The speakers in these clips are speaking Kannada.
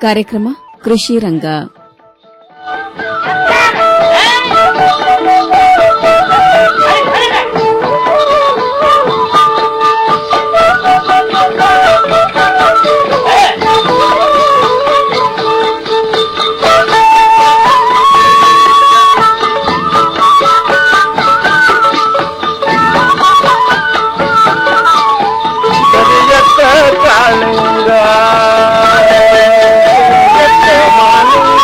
ಕಾರ್ಯಕ್ರಮ ಕೃಷಿ ರಂಗ ಕರಿಯತ್ತ ಕಾಳಿಂಗ ಕರಿಯತ್ತ ಮಾಲಿಂಗ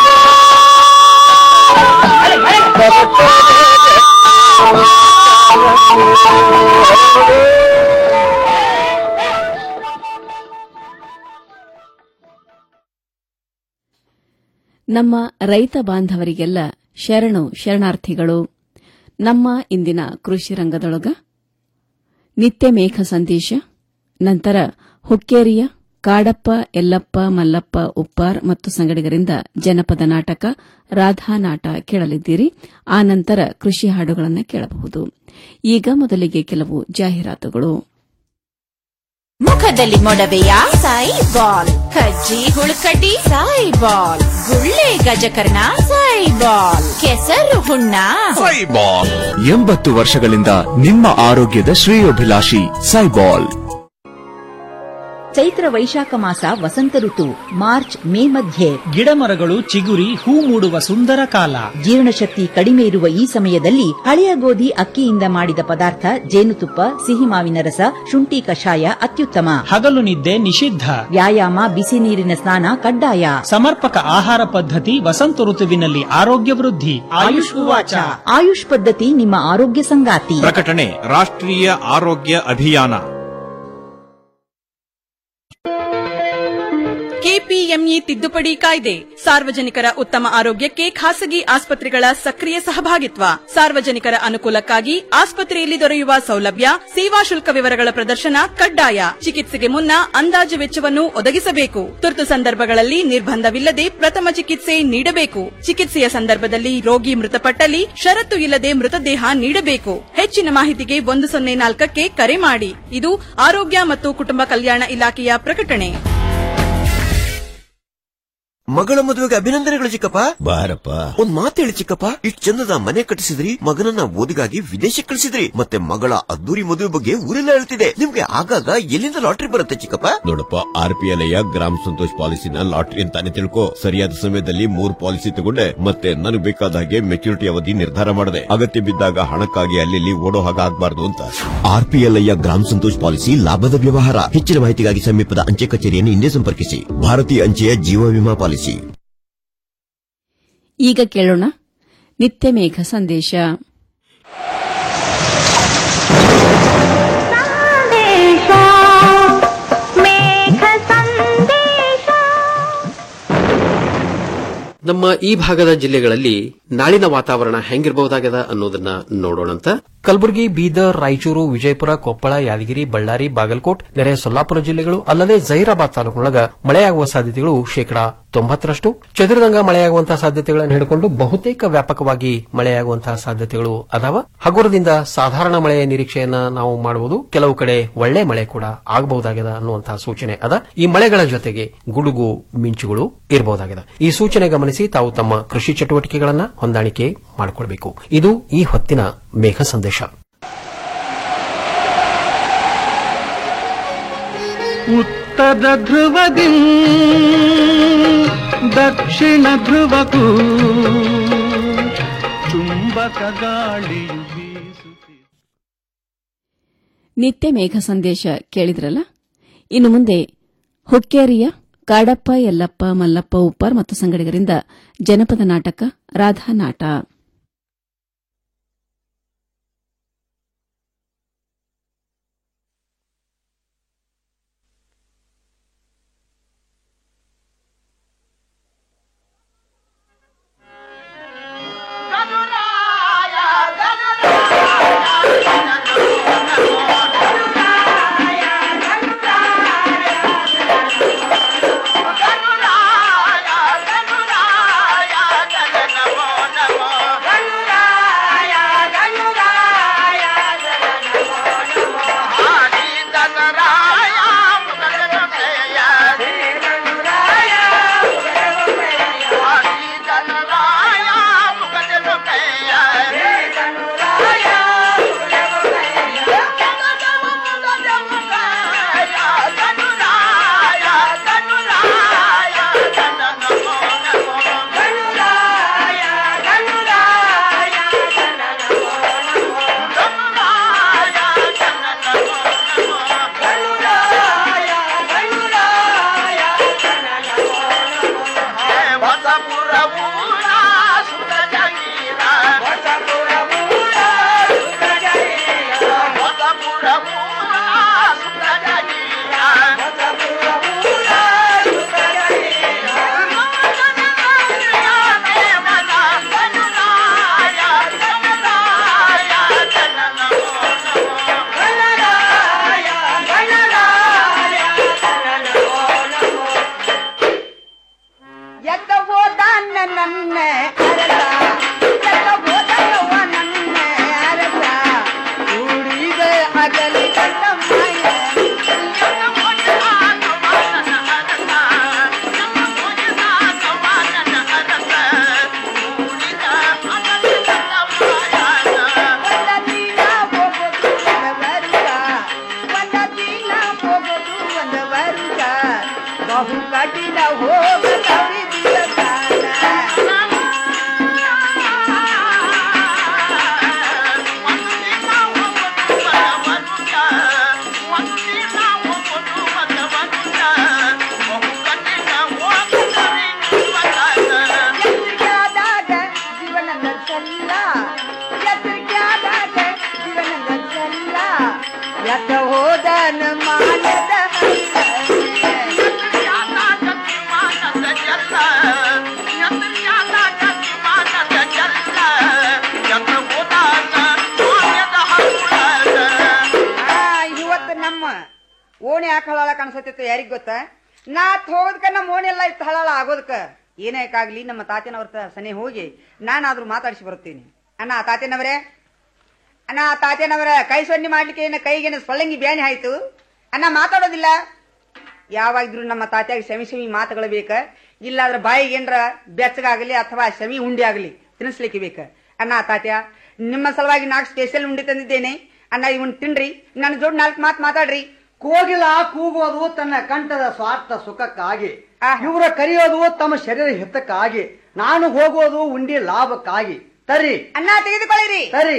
ನಮ್ಮ ರೈತ ಬಾಂಧವರಿಗೆಲ್ಲ ಶರಣು ಶರಣಾರ್ಥಿಗಳು ನಮ್ಮ ಇಂದಿನ ಕೃಷಿ ರಂಗದೊಳಗ ನಿತ್ಯ ಮೇಘ ಸಂದೇಶ ನಂತರ ಹುಕ್ಕೇರಿಯ ಕಾಡಪ್ಪ ಯಲ್ಲಪ್ಪ ಮಲ್ಲಪ್ಪ ಉಪ್ಪಾರ್ ಮತ್ತು ಸಂಗಡಿಗರಿಂದ ಜನಪದ ನಾಟಕ ರಾಧಾ ನಾಟ ಕೇಳಲಿದ್ದೀರಿ ಆ ನಂತರ ಕೃಷಿ ಹಾಡುಗಳನ್ನು ಕೇಳಬಹುದು ಈಗ ಮೊದಲಿಗೆ ಕೆಲವು ಜಾಹೀರಾತುಗಳು ಮುಖದಲ್ಲಿ ಮೊಡವೆಯ ಸಾಯಿ ಬಾಲ್ ಕಜ್ಜಿ ಹುಳುಕಡ್ಡಿ ಸಾಯಿ ಬಾಲ್ ಗುಳ್ಳೆ ಗಜಕರ್ಣ ಸಾಯಿ ಬಾಲ್ ಕೆಸರು ಹುಣ್ಣ ಸೈಬಾಲ್ ಎಂಬತ್ತು ವರ್ಷಗಳಿಂದ ನಿಮ್ಮ ಆರೋಗ್ಯದ ಶ್ರೇಯೋಭಿಲಾಷಿ ಸೈಬಾಲ್ ಚೈತ್ರ ವೈಶಾಖ ಮಾಸ ವಸಂತ ಋತು ಮಾರ್ಚ್ ಮೇ ಮಧ್ಯೆ ಗಿಡಮರಗಳು ಚಿಗುರಿ ಹೂ ಮೂಡುವ ಸುಂದರ ಕಾಲ ಜೀರ್ಣಶಕ್ತಿ ಕಡಿಮೆ ಇರುವ ಈ ಸಮಯದಲ್ಲಿ ಹಳೆಯ ಗೋಧಿ ಅಕ್ಕಿಯಿಂದ ಮಾಡಿದ ಪದಾರ್ಥ ಜೇನುತುಪ್ಪ ಸಿಹಿ ಮಾವಿನ ರಸ ಶುಂಠಿ ಕಷಾಯ ಅತ್ಯುತ್ತಮ ಹಗಲು ನಿದ್ದೆ ನಿಷಿದ್ಧ ವ್ಯಾಯಾಮ ಬಿಸಿ ನೀರಿನ ಸ್ನಾನ ಕಡ್ಡಾಯ ಸಮರ್ಪಕ ಆಹಾರ ಪದ್ಧತಿ ವಸಂತ ಋತುವಿನಲ್ಲಿ ಆರೋಗ್ಯ ವೃದ್ಧಿ ಆಯುಷ್ ಉವಾಚ ಆಯುಷ್ ಪದ್ಧತಿ ನಿಮ್ಮ ಆರೋಗ್ಯ ಸಂಗಾತಿ ಪ್ರಕಟಣೆ ರಾಷ್ಟ್ರೀಯ ಆರೋಗ್ಯ ಅಭಿಯಾನ ಕೆಪಿಎಂಇ ತಿದ್ದುಪಡಿ ಕಾಯ್ದೆ ಸಾರ್ವಜನಿಕರ ಉತ್ತಮ ಆರೋಗ್ಯಕ್ಕೆ ಖಾಸಗಿ ಆಸ್ಪತ್ರೆಗಳ ಸಕ್ರಿಯ ಸಹಭಾಗಿತ್ವ ಸಾರ್ವಜನಿಕರ ಅನುಕೂಲಕ್ಕಾಗಿ ಆಸ್ಪತ್ರೆಯಲ್ಲಿ ದೊರೆಯುವ ಸೌಲಭ್ಯ ಸೇವಾ ಶುಲ್ಕ ವಿವರಗಳ ಪ್ರದರ್ಶನ ಕಡ್ಡಾಯ ಚಿಕಿತ್ಸೆಗೆ ಮುನ್ನ ಅಂದಾಜು ವೆಚ್ಚವನ್ನು ಒದಗಿಸಬೇಕು ತುರ್ತು ಸಂದರ್ಭಗಳಲ್ಲಿ ನಿರ್ಬಂಧವಿಲ್ಲದೆ ಪ್ರಥಮ ಚಿಕಿತ್ಸೆ ನೀಡಬೇಕು ಚಿಕಿತ್ಸೆಯ ಸಂದರ್ಭದಲ್ಲಿ ರೋಗಿ ಮೃತಪಟ್ಟಲ್ಲಿ ಷರತ್ತು ಇಲ್ಲದೆ ಮೃತದೇಹ ನೀಡಬೇಕು ಹೆಚ್ಚಿನ ಮಾಹಿತಿಗೆ ಒಂದು ಸೊನ್ನೆ ನಾಲ್ಕಕ್ಕೆ ಕರೆ ಮಾಡಿ ಇದು ಆರೋಗ್ಯ ಮತ್ತು ಕುಟುಂಬ ಕಲ್ಯಾಣ ಇಲಾಖೆಯ ಪ್ರಕಟಣೆ ಮಗಳ ಮದುವೆಗೆ ಅಭಿನಂದನೆಗಳು ಚಿಕ್ಕಪ್ಪ ಬಾರಪ್ಪ ಒಂದ್ ಮಾತು ಹೇಳಿ ಚಿಕ್ಕಪ್ಪ ಇಷ್ಟ್ ಚಂದದ ಮನೆ ಕಟ್ಟಿಸಿದ್ರಿ ಮಗನನ್ನ ಓದಿಗಾಗಿ ವಿದೇಶಕ್ಕೆ ಕಳಿಸಿದ್ರಿ ಮತ್ತೆ ಮಗಳ ಅದ್ದೂರಿ ಮದುವೆ ಬಗ್ಗೆ ಊರೆಲ್ಲ ಹೇಳ್ತಿದೆ ನಿಮ್ಗೆ ಆಗಾಗ ಎಲ್ಲಿಂದ ಲಾಟ್ರಿ ಬರುತ್ತೆ ಚಿಕ್ಕಪ್ಪ ನೋಡಪ್ಪ ಆರ್ ಪಿ ಎಲ್ ಗ್ರಾಮ ಸಂತೋಷ್ ಪಾಲಿಸಿನ ಲಾಟ್ರಿ ಅಂತಾನೆ ತಿಳ್ಕೊ ಸರಿಯಾದ ಸಮಯದಲ್ಲಿ ಮೂರ್ ಪಾಲಿಸಿ ತಗೊಂಡೆ ಮತ್ತೆ ನನಗೆ ಬೇಕಾದ ಹಾಗೆ ಮೆಚುರಿಟಿ ಅವಧಿ ನಿರ್ಧಾರ ಮಾಡಿದೆ ಅಗತ್ಯ ಬಿದ್ದಾಗ ಹಣಕ್ಕಾಗಿ ಅಲ್ಲಿ ಓಡೋ ಹಾಗೆ ಆಗ್ಬಾರ್ದು ಅಂತ ಆರ್ ಪಿ ಎಲ್ ಗ್ರಾಮ ಸಂತೋಷ್ ಪಾಲಿಸಿ ಲಾಭದ ವ್ಯವಹಾರ ಹೆಚ್ಚಿನ ಮಾಹಿತಿಗಾಗಿ ಸಮೀಪದ ಅಂಚೆ ಕಚೇರಿಯನ್ನು ಹಿಂದೆ ಸಂಪರ್ಕಿಸಿ ಭಾರತೀಯ ಅಂಚೆಯ ಜೀವ ವಿಮಾ ಪಾಲಿಸಿ ಈಗ ಕೇಳೋಣ ನಿತ್ಯ ಮೇಘ ಸಂದೇಶ ನಮ್ಮ ಈ ಭಾಗದ ಜಿಲ್ಲೆಗಳಲ್ಲಿ ನಾಳಿನ ವಾತಾವರಣ ಹೆಂಗಿರಬಹುದಾಗದ ಅನ್ನೋದನ್ನ ನೋಡೋಣಂತ ಕಲಬುರಗಿ ಬೀದರ್ ರಾಯಚೂರು ವಿಜಯಪುರ ಕೊಪ್ಪಳ ಯಾದಗಿರಿ ಬಳ್ಳಾರಿ ಬಾಗಲಕೋಟ್ ನೆರೆ ಸೊಲ್ಲಾಪುರ ಜಿಲ್ಲೆಗಳು ಅಲ್ಲದೆ ಜೈರಾಬಾದ್ ತಾಲೂಕಿನೊಳಗ ಮಳೆಯಾಗುವ ಸಾಧ್ಯತೆಗಳು ಶೇಕಡಾ ತೊಂಬತ್ತರಷ್ಟು ಚದುರಿದಂಗ ಮಳೆಯಾಗುವಂತಹ ಸಾಧ್ಯತೆಗಳನ್ನು ಹಿಡಿಕೊಂಡು ಬಹುತೇಕ ವ್ಯಾಪಕವಾಗಿ ಮಳೆಯಾಗುವಂತಹ ಸಾಧ್ಯತೆಗಳು ಅದಾವ ಹಗುರದಿಂದ ಸಾಧಾರಣ ಮಳೆಯ ನಿರೀಕ್ಷೆಯನ್ನ ನಾವು ಮಾಡಬಹುದು ಕೆಲವು ಕಡೆ ಒಳ್ಳೆ ಮಳೆ ಕೂಡ ಆಗಬಹುದಾಗಿದೆ ಅನ್ನುವಂತಹ ಸೂಚನೆ ಅದ ಈ ಮಳೆಗಳ ಜೊತೆಗೆ ಗುಡುಗು ಮಿಂಚುಗಳು ಇರಬಹುದಾಗಿದೆ ಈ ಸೂಚನೆ ಗಮನಿಸಿ ತಾವು ತಮ್ಮ ಕೃಷಿ ಚಟುವಟಿಕೆಗಳನ್ನ ಹೊಂದಾಣಿಕೆ ಮಾಡಿಕೊಳ್ಬೇಕು ಇದು ಈ ಹೊತ್ತಿನ ಮೇಘ ಸಂದೇಶ ಉತ್ತರ ಧ್ರುವದಿ ದಕ್ಷಿಣ ಧ್ರುವಕ್ಕೂ ಚುಂಬಕ ಗಾಳಿಯು ಬೀಸುತ್ತಿದೆ ನಿತ್ಯ ಮೇಘ ಸಂದೇಶ ಕೇಳಿದ್ರಲ್ಲ ಇನ್ನು ಮುಂದೆ ಹುಕ್ಕೇರಿಯ ಕಾಡಪ್ಪ ಯಲ್ಲಪ್ಪ ಮಲ್ಲಪ್ಪ ಉಪ್ಪಾರ್ ಮತ್ತು ಸಂಗಡಿಗರಿಂದ ಜನಪದ ನಾಟಕ ರಾಧಾ ನಾಟ ನಮೋ ಹೋದಾನ ನನ್ನ ಅರಸ ಎತ್ತ ಹೋದನವ ನನ್ನ ಅರಸ ಉಳಿದ ಅಗಲಿ ಕಂಡ ಮಾಯ ಒಂದ ದಿನ ಹೋಗೋದು ಒಂದ ವರುಷ ಒಂದ ದಿನ ಹೋಗೋದು ಒಂದ ವರುಷ ಬಹು ಕಠಿಣ ಹೋಗದವ್ರಿ ದಿವಸಾನ ಎಚ್ಚರಿಕೆ ಆದಾಗ ಜೀವನ ನಡೆಸಲ್ಲ ಎಚ್ಚರಿಕೆ ಆದಾಗ ಜೀವನ ನಡೆಸಲ್ಲ ಎತ್ತ ಹೋದನ ಮಾನದ ಆ, ಇವತ್ತು ನಮ್ಮ ಓಣಿ ಯಾಕೆ ಹಳಾಳ ಕಾಣಿಸತ್ತಿತ್ತು ಯಾರಿಗ್ ಗೊತ್ತಾ ನಾ ಹೋದ್ಕ ನಮ್ಮ ಓಣಿ ಎಲ್ಲ ಇತ್ತು ಹಳಾಳ ಆಗೋದಕ್ಕ ಏನೇಕಾಗ್ಲಿ ನಮ್ಮ ತಾತನವ್ರ ಸನಿ ಹೋಗಿ ನಾನಾದ್ರೂ ಮಾತಾಡಿಸಿ ಬರುತ್ತೀನಿ ಅಣ್ಣ ತಾತನವರೇ ಅಣ್ಣ ತಾತನವರ ಕೈ ಸೊನ್ನೆ ಮಾಡ್ಲಿಕ್ಕೆ ಏನ ಕೈಗೇನ ಸೊಳ್ಳಂಗಿ ಬ್ಯಾನಿ ಆಯ್ತು ಅಣ್ಣ ಮಾತಾಡೋದಿಲ್ಲ ಯಾವಾಗಿದ್ರು ನಮ್ಮ ತಾತ್ಯಾಗ ಶಮಿ ಶಮಿ ಮಾತುಗಳು ಬೇಕ ಇಲ್ಲಾದ್ರೆ ಬಾಯಿಗೆ ಏನ್ರ ಬೆಚ್ಚಗಾಗಲಿ ಅಥವಾ ಶಮಿ ಉಂಡಿ ಆಗಲಿ ತಿನ್ನಿಸ್ಲಿಕ್ಕೆ ಬೇಕ ಅಣ್ಣ ತಾತ್ಯ ನಿಮ್ಮ ಸಲುವಾಗಿ ನಾಲ್ಕು ಸ್ಪೆಷಲ್ ಉಂಡಿ ತಂದಿದ್ದೇನೆ ಅಣ್ಣ ಇವನ್ ತಿನ್ರಿ ನನ್ನ ಜೋಡ್ ನಾಲ್ಕು ಮಾತು ಮಾತಾಡ್ರಿ ಕೋಗಿಲ ಕೂಗೋದು ತನ್ನ ಕಂಠದ ಸ್ವಾರ್ಥ ಸುಖಕ್ಕಾಗಿ ಇವರ ಕರೆಯೋದು ತಮ್ಮ ಶರೀರ ಹಿತಕ್ಕಾಗಿ ನಾನು ಹೋಗೋದು ಉಂಡಿ ಲಾಭಕ್ಕಾಗಿ ತರಿ ಅಣ್ಣ ತೆಗೆದುಕೊಳ್ಳಿರಿ ತರಿ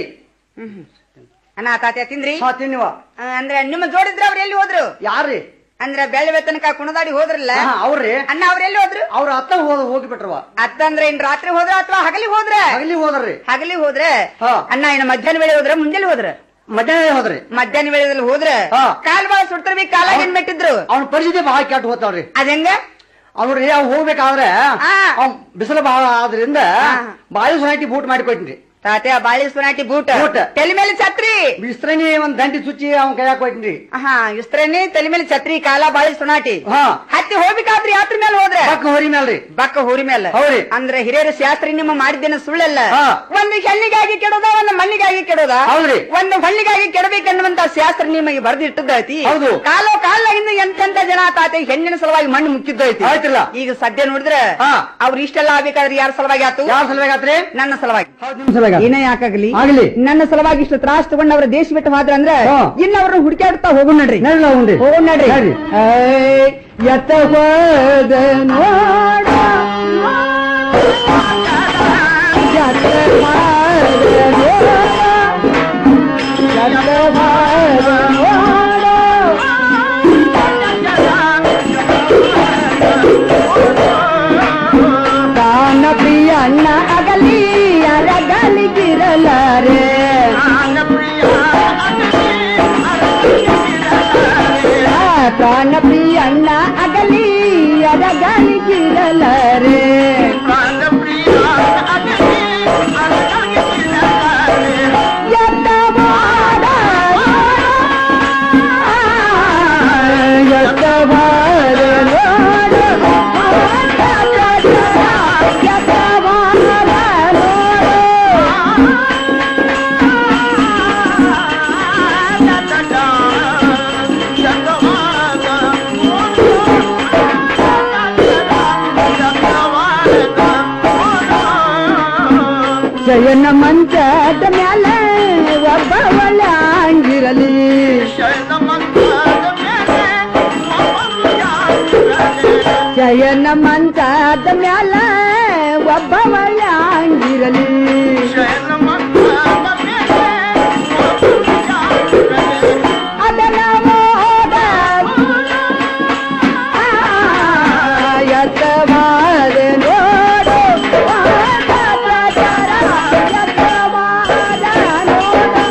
ಅಣ್ಣ ತಾತ್ಯ ತಿಂದ್ರಿ ಹಾ ತಿನ್ನುವ ಆ, ಅಂದ್ರೆ ನಿಮ್ಮ ಜೋಡಿದ್ರ ಅವ್ರು ಎಲ್ಲಿ ಹೋದ್ರು ಯಾರ್ರಿ ಅಂದ್ರೆ ಬೆಳೆ ತನಕ ಕುಣದಾಡಿ ಹೋದ್ರಲ್ಲ ಹಾ, ಅವ್ರಿ ಅಣ್ಣ ಅವ್ರ ಎಲ್ಲಿ ಹೋದ್ರು ಅವ್ರ ಅತ್ತ ಹೋದ ಹೋಗಿಬಿಟ್ರವ ಅತ್ತಂದ್ರೆ ಇನ್ ರಾತ್ರಿ ಹೋದ್ರ ಅಥವಾ ಹಗಲಿ ಹೋದ್ರ ಹಗಲಿ ಹೋದ್ರಿ ಹಗಲಿ ಹೋದ್ರೆ ಹಾ. ಅಣ್ಣ ಇನ್ನು ಮಧ್ಯಾಹ್ನ ವೇಳೆ ಹೋದ್ರ ಮುಂಜಾನೆ ಹೋದ್ರ ಮಧ್ಯಾಹ್ನ ಹೋದ್ರಿ ಮಧ್ಯಾಹ್ನ ವೇಳೆದಲ್ಲಿ ಹೋದ್ರ ಹಾ. ಕಾಲ್ ಬಾಳ ಸುಡ್ತಿರ್ಬೇಕು ಕಾಲಾಗ ಏನ್ ಮೆಟ್ಟಿದ್ರು ಅವ್ನ ಪರಿಸ್ಥಿತಿ ಬಹಳ ಕೆಟ್ಟ ಹೋತಾವ್ರಿ ಅದಂಗ ಅವ್ರಿ ಅವ್ ಹೋಗ್ಬೇಕಾದ್ರೆ ಅವ್ ಬಿಸಿಲು ಬಹಳ ಆದ್ರಿಂದ ಬಾಯಿ ಸೊನಾಟಿ ಬೂಟ್ ಮಾಡಿ ಕೊಟ್ಟಿನ್ರಿ ತಾತ್ಯ ಬಾಳಿ ಸುನಾಟಿ ಬೂಟ್ ಬೂಟ್. ತಲೆ ಮೇಲೆ ಛತ್ರಿ ಬಿಸ್ತ್ರನಿ ಒಂದ್ ದಂಟಿ ಚುಚ್ಚಿ ಅವ್ನ ಕೈಯಾಗ ಕೊಟ್ಟಿನ್ರಿ ಹಾ ಇಸ್ತ್ರೇನೆ ತಲೆ ಮೇಲೆ ಛತ್ರಿ ಕಾಲ ಬಾಳಿ ಸುನಾಟಿ ಹಾ ಹತ್ತಿ ಹೋಗ್ಬೇಕಾದ್ರಿ ಯಾತ್ರ ಮೇಲೆ ಹೋದ್ರೆ ಪಕ್ಕ ಹೋರಿ ಮೇಲ್ರಿ ಬಕ್ಕ ಹೋರಿ ಮೇಲೆ ಹೌರಿ. ಅಂದ್ರೆ ಹಿರಿಯರ ಶಾಸ್ತ್ರಿ ನಿಮ್ಮ ಮಾಡಿದ್ದೇನೆ ಸುಳ್ಳಲ್ಲ ಹಾ. ಒಂದು ಹೆಣ್ಣಿಗಾಗಿ ಕೆಡೋದ ಒಂದು ಮಣ್ಣಿಗಾಗಿ ಕೆಡೋದ ಹೌದ್ರಿ. ಒಂದು ಹಣ್ಣಿಗಾಗಿ ಕೆಡಬೇಕೆನ್ನುವಂತ ಶಾಸ್ತ್ರ ನಿಮಗೆ ಬರೆದಿಟ್ಟದೈತಿ ಹೌದು. ಕಾಲೋ ಕಾಲಿಂದ ಎಂತೆಂತ ಜನ ತಾತೆ ಹೆಣ್ಣಿನ ಸಲುವಾಗಿ ಮಣ್ಣು ಮುಚ್ಚಿದ್ದೈತಿ ಆಯ್ತಲ್ಲ. ಈಗ ಸದ್ಯ ನೋಡಿದ್ರೆ ಹಾ. ಅವ್ರು ಇಷ್ಟೆಲ್ಲ ಆಗ್ಬೇಕಾದ್ರೆ ಯಾರ ಸಲುವಾಗಿ ಆತು ಯಾರ ಸಲುವಾಗಿ ಆತ್ರಿ ನನ್ನ ಸಲುವಾಗಿ ನಿಮ್ ಸಲುವಾಗಿ ಏನೇ ಯಾಕಾಗ್ಲಿ ಆಗ್ಲಿ. ನನ್ನ ಸಲುವಾಗಿ ಇಷ್ಟು ತ್ರಾಸ್ ತಗೊಂಡು ಅವ್ರ ದೇಶ ಬಿಟ್ಟು ಹೋದ್ರ ಅಂದ್ರೆ ಹಾ. ಇನ್ನ ಅವ್ರನ್ನ ಹುಡುಕಾಡ್ತಾ ಹೋಗೋಣ ನಡ್ರಿ ನಡ್ರಿ ಹೋಗ್ರಿ. ಹೋಗೋಣ ನಡ್ರಿ ನಡ್ರಿ. ಏಯ್, ಎತ್ತ ಹೋದ ನೋಡ ಎತ್ತ ಹೋದ ನೋಡ, ಎತ್ತ ಹೋದ ನೋಡ. ದಾನ ಪ್ರಿಯ ಅಣ್ಣ ಅಗಲಿ ಅರಗಲಿಗಿರಲಾರೆ ಪ್ರಾಣ ಪ್ರಿಯ ಅಣ್ಣ ಅಗಲಿ ಅರಗಲಿಗಿರಲಾರೆ ಎತ್ತವಾದ ಎತ್ತವಾದ ನೋಡು ಎತ್ತವಾದ ಜಯನ ಮಂಚದ ಮ್ಯಾಲೆ ಒಬ್ಬ ಒಳ್ಳೆಂಗಿರಲಿ ಜಯನ ಮಂಚದ ಮ್ಯಾಲೆ ಒಬ್ಬ ಒಳ್ಳೆಂಗಿರಲಿ ಅದನ ಮೋದ ಎತ್ತವಾದ ನೋಡು ಎತ್ತವಾದ ನೋಡು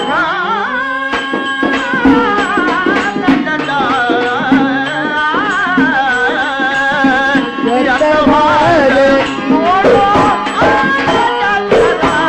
ಎತ್ತವಾದ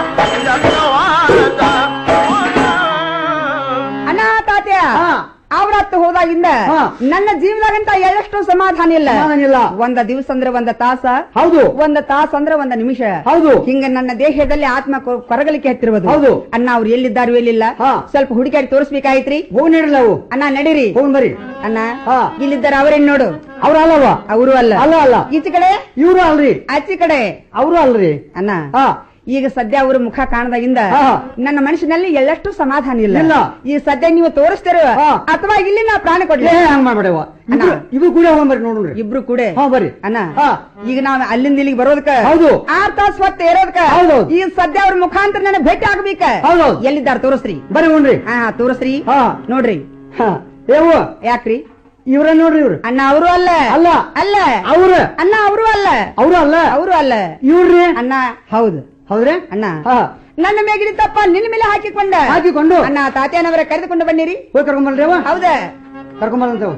ಅವತ್ತು ಹೋದಾಗಿಂದ ನನ್ನ ಜೀವನದಾಗಂತ ಎಳ್ಳಷ್ಟು ಸಮಾಧಾನ ಇಲ್ಲ ಸಮಾಧಾನ ಇಲ್ಲ. ಒಂದ ದಿವಸ ಅಂದ್ರೆ ಒಂದ ತಾಸ ಹೌದು ಒಂದ ತಾಸ ಅಂದ್ರೆ ಒಂದ ನಿಮಿಷ ಹೌದು ಹಿಂಗ ನನ್ನ ದೇಹದಲ್ಲಿ ಆತ್ಮ ಕೊ- ಕೊರಗಲಿಕ್ಕೆ ಹತ್ತಿರುವುದು ಹೌದು. ಅಣ್ಣ ಅವ್ರು ಎಲ್ಲಿದ್ದಾರು ಎಲ್ಲಿಲ್ಲ ಸ್ವಲ್ಪ ಹುಡುಕಾಡಿ ತೋರಿಸ್ಬೇಕಾಯ್ತ್ರಿ ಹೋಗ್ ನಡಿರಲ್ಲ ಅವು ಅಣ್ಣ ನಡೀರಿ ಹೋಗ್ ಬರ್ರಿ ಅಣ್ಣ ಇಲ್ಲಿದ್ದಾರ ಅವರೇನ್ ನೋಡು ಅವ್ರ ಅಲ್ಲವ ಅವರು ಅಲ್ಲ ಅಲ್ಲ ಅಲ್ಲ ಈಚೆ ಕಡೆ ಇವ್ರು ಅಲ್ರಿ ಆಚೆ ಕಡೆ ಅವರು ಅಲ್ರಿ ಅಣ್ಣ ಈಗ ಸದ್ಯ ಅವ್ರ ಮುಖ ಕಾಣದಾಗಿಂದ ನನ್ನ ಮನಸ್ಸಿನಲ್ಲಿ ಎಳ್ಳಷ್ಟು ಸಮಾಧಾನ ಇಲ್ಲ ಇಲ್ಲ. ಈ ಸದ್ಯ ನೀವು ತೋರಿಸ್ತೀರ ಅಥವಾ ಇಲ್ಲಿ ನಾ ಪ್ರಾಣ ಕೊಡ್ಲಿ ಏ ಹಂಗ ಮಾಡ್ಬೇಡವ ಇವು ಕೂಡ ಹೋಗ್ ಬರ್ರಿ ನೋಡ್ರಿ ಇಬ್ರು ಕೂಡ ಹಾ ಬರ್ರಿ ಅಣ್ಣ ಈಗ ನಾವ್ ಅಲ್ಲಿಂದ ಇಲ್ಲಿಗೆ ಬರೋದಕ್ಕ ಹೌದು. ಆರ್ ತಾಸ್ ಹೊತ್ತು ಇರೋದಕ್ಕ ಹೌದು. ಈಗ ಸದ್ಯ ಅವ್ರ ಮುಖಾಂತರ ನನಗೆ ಭೇಟಿ ಆಗ್ಬೇಕ ಹೌದು. ಎಲ್ಲಿದ್ದಾರ ತೋರಿಸ್ರಿ ಬರ್ರಿ ಉಣ್ರಿ ಹಾ ತೋರಿಸ್ರಿ ಹಾ ನೋಡ್ರಿ ಹಾ ಏವು ಯಾಕ್ರಿ ಇವ್ರ ನೋಡ್ರಿ ಇವ್ರು ಅಣ್ಣ ಅವರು ಅಲ್ಲ ಅಲ್ಲ ಅಲ್ಲ ಅವ್ರ ಅಣ್ಣ ಅವರು ಅಲ್ಲ ಅವ್ರು ಅಲ್ಲ ಅವರು ಅಲ್ಲ ಇವ್ರಿ ಅಣ್ಣ ಹೌದು ಹೌದ್ರಿ ಅಣ್ಣ ಹಾ ನನ್ನ ಮೇಗಿನ ತಪ್ಪ ನಿನ್ನ ಮೇಲೆ ಹಾಕಿಕೊಂಡ ಹಾಕಿಕೊಂಡು ಅಣ್ಣ ತಾತ್ಯಾನವರ ಕರೆದುಕೊಂಡು ಬನ್ನಿರಿ ಹೋಗಿ ಕರ್ಕೊಂಬರ್ರಿ ಅವ ಹೌದ ಕರ್ಕೊಂಬರಂತೇವ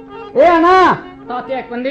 ಏ ಅಣ್ಣ ತಾತ ಯಾಕೆ ಬಂದಿ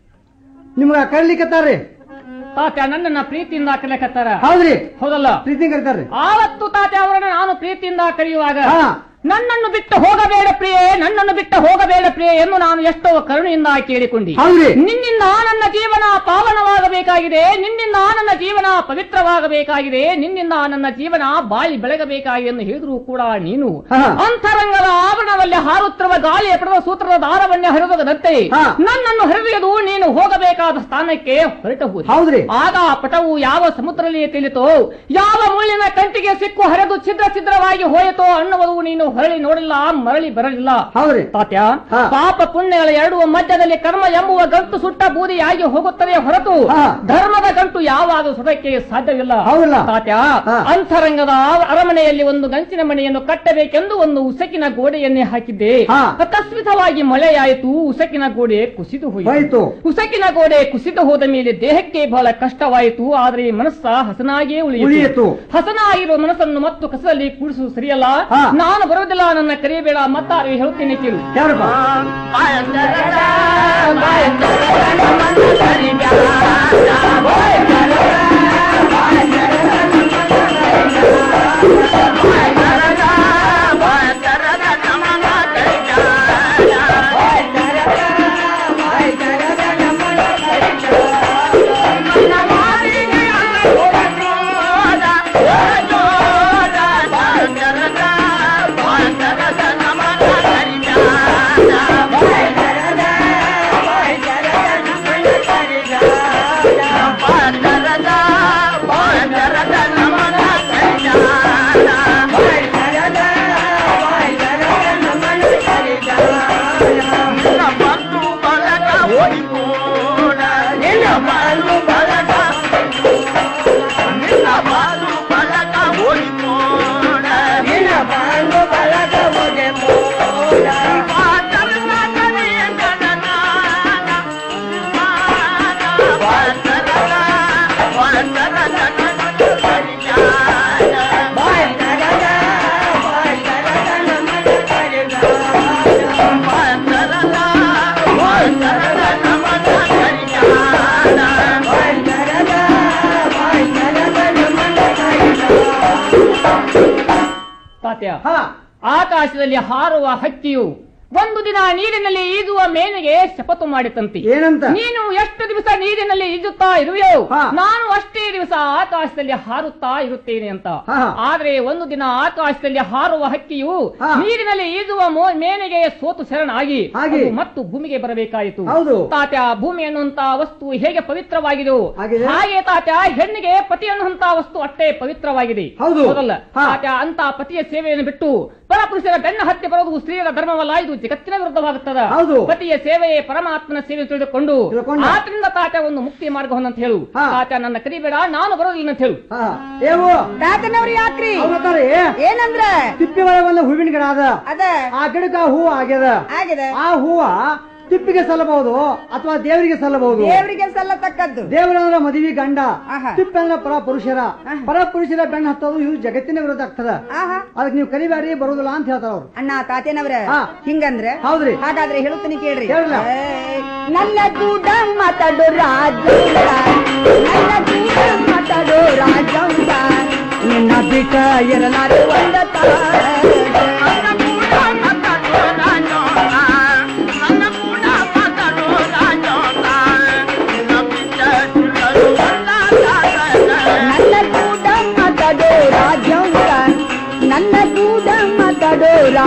ನಿಮ್ಗ ಕರೀಲಿಕ್ಕತ್ತಾರ್ರಿ ತಾತ ನನ್ನನ್ನ ಪ್ರೀತಿಯಿಂದ ಕರೆಯಕತ್ತಾರ ಹೌದ್ರಿ ಹೌದಲ್ಲ ಪ್ರೀತಿ ಕರಿತಾರ್ರಿ ಆವತ್ತು ತಾತ ಅವರನ್ನ ನಾನು ಪ್ರೀತಿಯಿಂದ ಕರೆಯುವಾಗ ಹಾ. ನನ್ನನ್ನು ಬಿಟ್ಟು ಹೋಗಬೇಡ ಪ್ರಿಯೆ ನನ್ನನ್ನು ಬಿಟ್ಟು ಹೋಗಬೇಡ ಪ್ರಿಯೆ ಎಂದು ನಾನು ಎಷ್ಟೋ ಕರುಣೆಯಿಂದ ಕೇಳಿಕೊಂಡಿ ಹೌದ್ರಿ. ನಿನ್ನಿಂದ ನನ್ನ ಜೀವನ ಪಾವನವಾಗಬೇಕಾಗಿದೆ ನಿನ್ನಿಂದ ನನ್ನ ಜೀವನ ಪವಿತ್ರವಾಗಬೇಕಾಗಿದೆ ನಿನ್ನಿಂದ ನನ್ನ ಜೀವನ ಬಾಳಿ ಬೆಳಗಬೇಕಾಗಿದೆ ಎಂದು ಹೇಳಿದ್ರು ಕೂಡ ನೀನು ಹಾ. ಅಂತರಂಗದ ಆವರಣದಲ್ಲಿ ಹಾರುತ್ತಿರುವ ಗಾಳಿಯ ಪಡೆದ ಸೂತ್ರದ ದಾರವನ್ನೇ ಹರಿದದಂತೆ ಹಾ. ನನ್ನನ್ನು ಹರಿದು ನೀನು ಹೋಗಬೇಕಾದ ಸ್ಥಾನಕ್ಕೆ ಹೊರಟು ಹೋದೆ ಹೌದ್ರಿ. ಆಗ ಆ ಪಟವು ಯಾವ ಸಮುದ್ರದಲ್ಲಿ ತಿಳಿತೋ ಯಾವ ಮುಳ್ಳಿನ ಕಂಟಿಗೆ ಸಿಕ್ಕು ಹರಿದು ಛಿದ್ರ ಛಿದ್ರವಾಗಿ ಹೋಯಿತೋ ಅನ್ನುವುದು ನೀನು ಹೊರಳಿ ನೋಡಿಲ್ಲ ಮರಳಿ ಬರಲಿಲ್ಲ ಹೌದ್ರಿ ತಾತ್ಯ ಹಾ. ಪಾಪ ಪುಣ್ಯಗಳ ಎರಡುವ ಮಧ್ಯದಲ್ಲಿ ಕರ್ಮ ಎಂಬುವ ಗಂಟು ಸುಟ್ಟ ಬೂದಿಯಾಗಿ ಹೋಗುತ್ತದೆ ಹೊರತು ಹಾ. ಧರ್ಮದ ಗಂಟು ಯಾವಾಗ ಸುಡಕ್ಕೆ ಸಾಧ್ಯವಿಲ್ಲ ಹೌದಲ್ಲ? ತಾತ್ಯ ಹಾ. ಅಂತರಂಗದ ಅರಮನೆಯಲ್ಲಿ ಒಂದು ಗಂಚಿನ ಮನೆಯನ್ನು ಕಟ್ಟಬೇಕೆಂದು ಒಂದು ಉಸಕಿನ ಗೋಡೆಯನ್ನೇ ಹಾಕಿದ್ದೆ ಹಾ. ಅಕಸ್ಮಿತವಾಗಿ ಮಳೆಯಾಯಿತು ಉಸಕಿನ ಗೋಡೆ ಕುಸಿದು ಹೋಯಿತು. ಹೋಯಿತು ಉಸಕಿನ ಗೋಡೆ ಕುಸಿದು ಹೋದ ಮೇಲೆ ದೇಹಕ್ಕೆ ಬಹಳ ಕಷ್ಟವಾಯಿತು ಆದರೆ ಮನಸ್ಸ ಹಸನಾಗಿಯೇ ಉಳಿಯಿತು. ಉಳಿಯಿತು ಹಸನಾಗಿರುವ ಮನಸ್ಸನ್ನು ಮತ್ತು ಕಸದಲ್ಲಿ ಕೂಡಿಸುವುದು ಸರಿಯಲ್ಲ ಹಾ. ನಾನು ಬರುವುದಿಲ್ಲ ನನ್ನ ಕರೆಯಬೇಡ ಮತ್ತಾರು ಹೇಳುತ್ತೇನೆ ಕೇಳು ಯಾರಪ್ಪ ತಾತ್ಯ ಆಕಾಶದಲ್ಲಿ ಹಾರುವ ಹಕ್ಕಿಯು ಒಂದು ದಿನ ನೀರಿನಲ್ಲಿ ಈಜುವ ಮೇನಿಗೆ ಶಪಥ ಮಾಡಿತಂತೆ ಏನಂತ ನೀನು ಎಷ್ಟು ದಿವಸ ನೀರಿನಲ್ಲಿ ಈಜುತ್ತಾ ಇರುವೆಯೋ ನಾನು ಅಷ್ಟೇ ದಿವಸ ಆಕಾಶದಲ್ಲಿ ಹಾರುತ್ತಾ ಇರುತ್ತೇನೆ ಅಂತ ಆದ್ರೆ ಒಂದು ದಿನ ಆಕಾಶದಲ್ಲಿ ಹಾರುವ ಹಕ್ಕಿಯು ನೀರಿನಲ್ಲಿ ಈಜುವ ಮೋ- ಮೇನೆಗೆ ಸೋತು ಶರಣಾಗಿ ಹಾಗೆ. ಅದು ಮತ್ತು ಭೂಮಿಗೆ ಬರಬೇಕಾಯಿತು ಹೌದು. ತಾತ್ಯ ಭೂಮಿ ಅನ್ನುವಂತ ವಸ್ತು ಹೇಗೆ ಪವಿತ್ರವಾಗಿದೆಯೋ ಆಗಿದೆ. ಹಾಗೆ ತಾತ್ಯ ಹೆಣ್ಣಿಗೆ ಪತಿ ಅನ್ನುವಂತ ವಸ್ತು ಅಷ್ಟೇ ಪವಿತ್ರವಾಗಿದೆ ಹೌದು. ಹೌದಲ್ಲ ತಾತ್ಯ ಅಂತ ಪತಿಯ ಸೇವೆಯನ್ನು ಬಿಟ್ಟು ಪರಪುರುಷರ ಬೆನ್ನ ಹತ್ತಿ ಬರೋದು ಸ್ತ್ರೀಯರ ಧರ್ಮವಲ್ಲ ಇದು ಜಗತ್ತಿನ ವಿರುದ್ಧವಾಗುತ್ತದೆ ಹೌದು. ಪತಿಯ ಸೇವೆಯೇ ಪರಮಾತ್ಮನ ಸೇವೆ ತಿಳಿದುಕೊಂಡು ತಿಳ್ಕೊಂಡು. ಆತರಿಂದ ತಾತ ಒಂದು ಮುಕ್ತಿ ಮಾರ್ಗವನ್ನು ಅಂತ ಹೇಳು ತಾತ ನನ್ನ ಕರಿಬೇಡ ನಾನು ಬರೋದಿಲ್ಲ ಅಂತ ಹೇಳು ಏವು ತಾತನವ್ರು ಯಾಕ್ರಿ ಅವ್ರತ್ತಾರಿ ಏನಂದ್ರ ತಿಪ್ಪಿ ಒಳಗೆ ಒಂದು ಹೂವಿನ ಗಿಡ ಅದ ಅದ ಆ ಗಿಡಕ್ಕ ಹೂ ಆಗ್ಯದ ಆಗಿದೆ ಆ ಹೂವ ತಿಪ್ಪಿಗೆ ಸಲ್ಲಬಹುದು ಅಥವಾ ದೇವರಿಗೆ ಸಲ್ಲಬಹುದು ದೇವರಿಗೆ ಸಲ್ಲತಕ್ಕದ್ದು ದೇವರಂದ್ರ ಮದುವೆ ಗಂಡ ಆಹಾ. ತಿಪ್ಪೆ ಅಂದ್ರೆ ಪರ ಪುರುಷರ ಪರ ಪುರುಷರ ಬೆಣ್ಣ ಹತ್ತೋದು ಇದು ಜಗತ್ತಿನ ವಿರುದ್ಧ ಆಗ್ತದ ಆಹಾ ಅದಕ್ಕೆ ನೀವು ಕಲಿಬ್ಯಾರಿ ಬರುದಿಲ್ಲ ಅಂತ ಹೇಳ್ತಾರ ಅವ್ರು ಅಣ್ಣ ತಾತೇನವ್ರ ಹಾ. ಹಿಂಗಂದ್ರೆ ಹೌದ್ರಿ. ಹಾಗಾದ್ರೆ ಹೇಳುತ್ತೀನಿ ಕೇಳ್ರಿ ಹೇಳ್ರಲ್ಲ. ಏ, ನನ್ನ ಕೂಡ ಮಾತಾಡೋ ರಾಜಂಗ ನನ್ನ ಕೂಡ ಮಾತಾಡೋ ರಾಜಂಗ ನಿನ್ನ ಬಿಟ್ಟ ಇರಲಾರ ಒಂದ ತಾರ. ನನ್ನ ಕೂಡ ಮಾತಾಡೋ ರಾಜಂಗ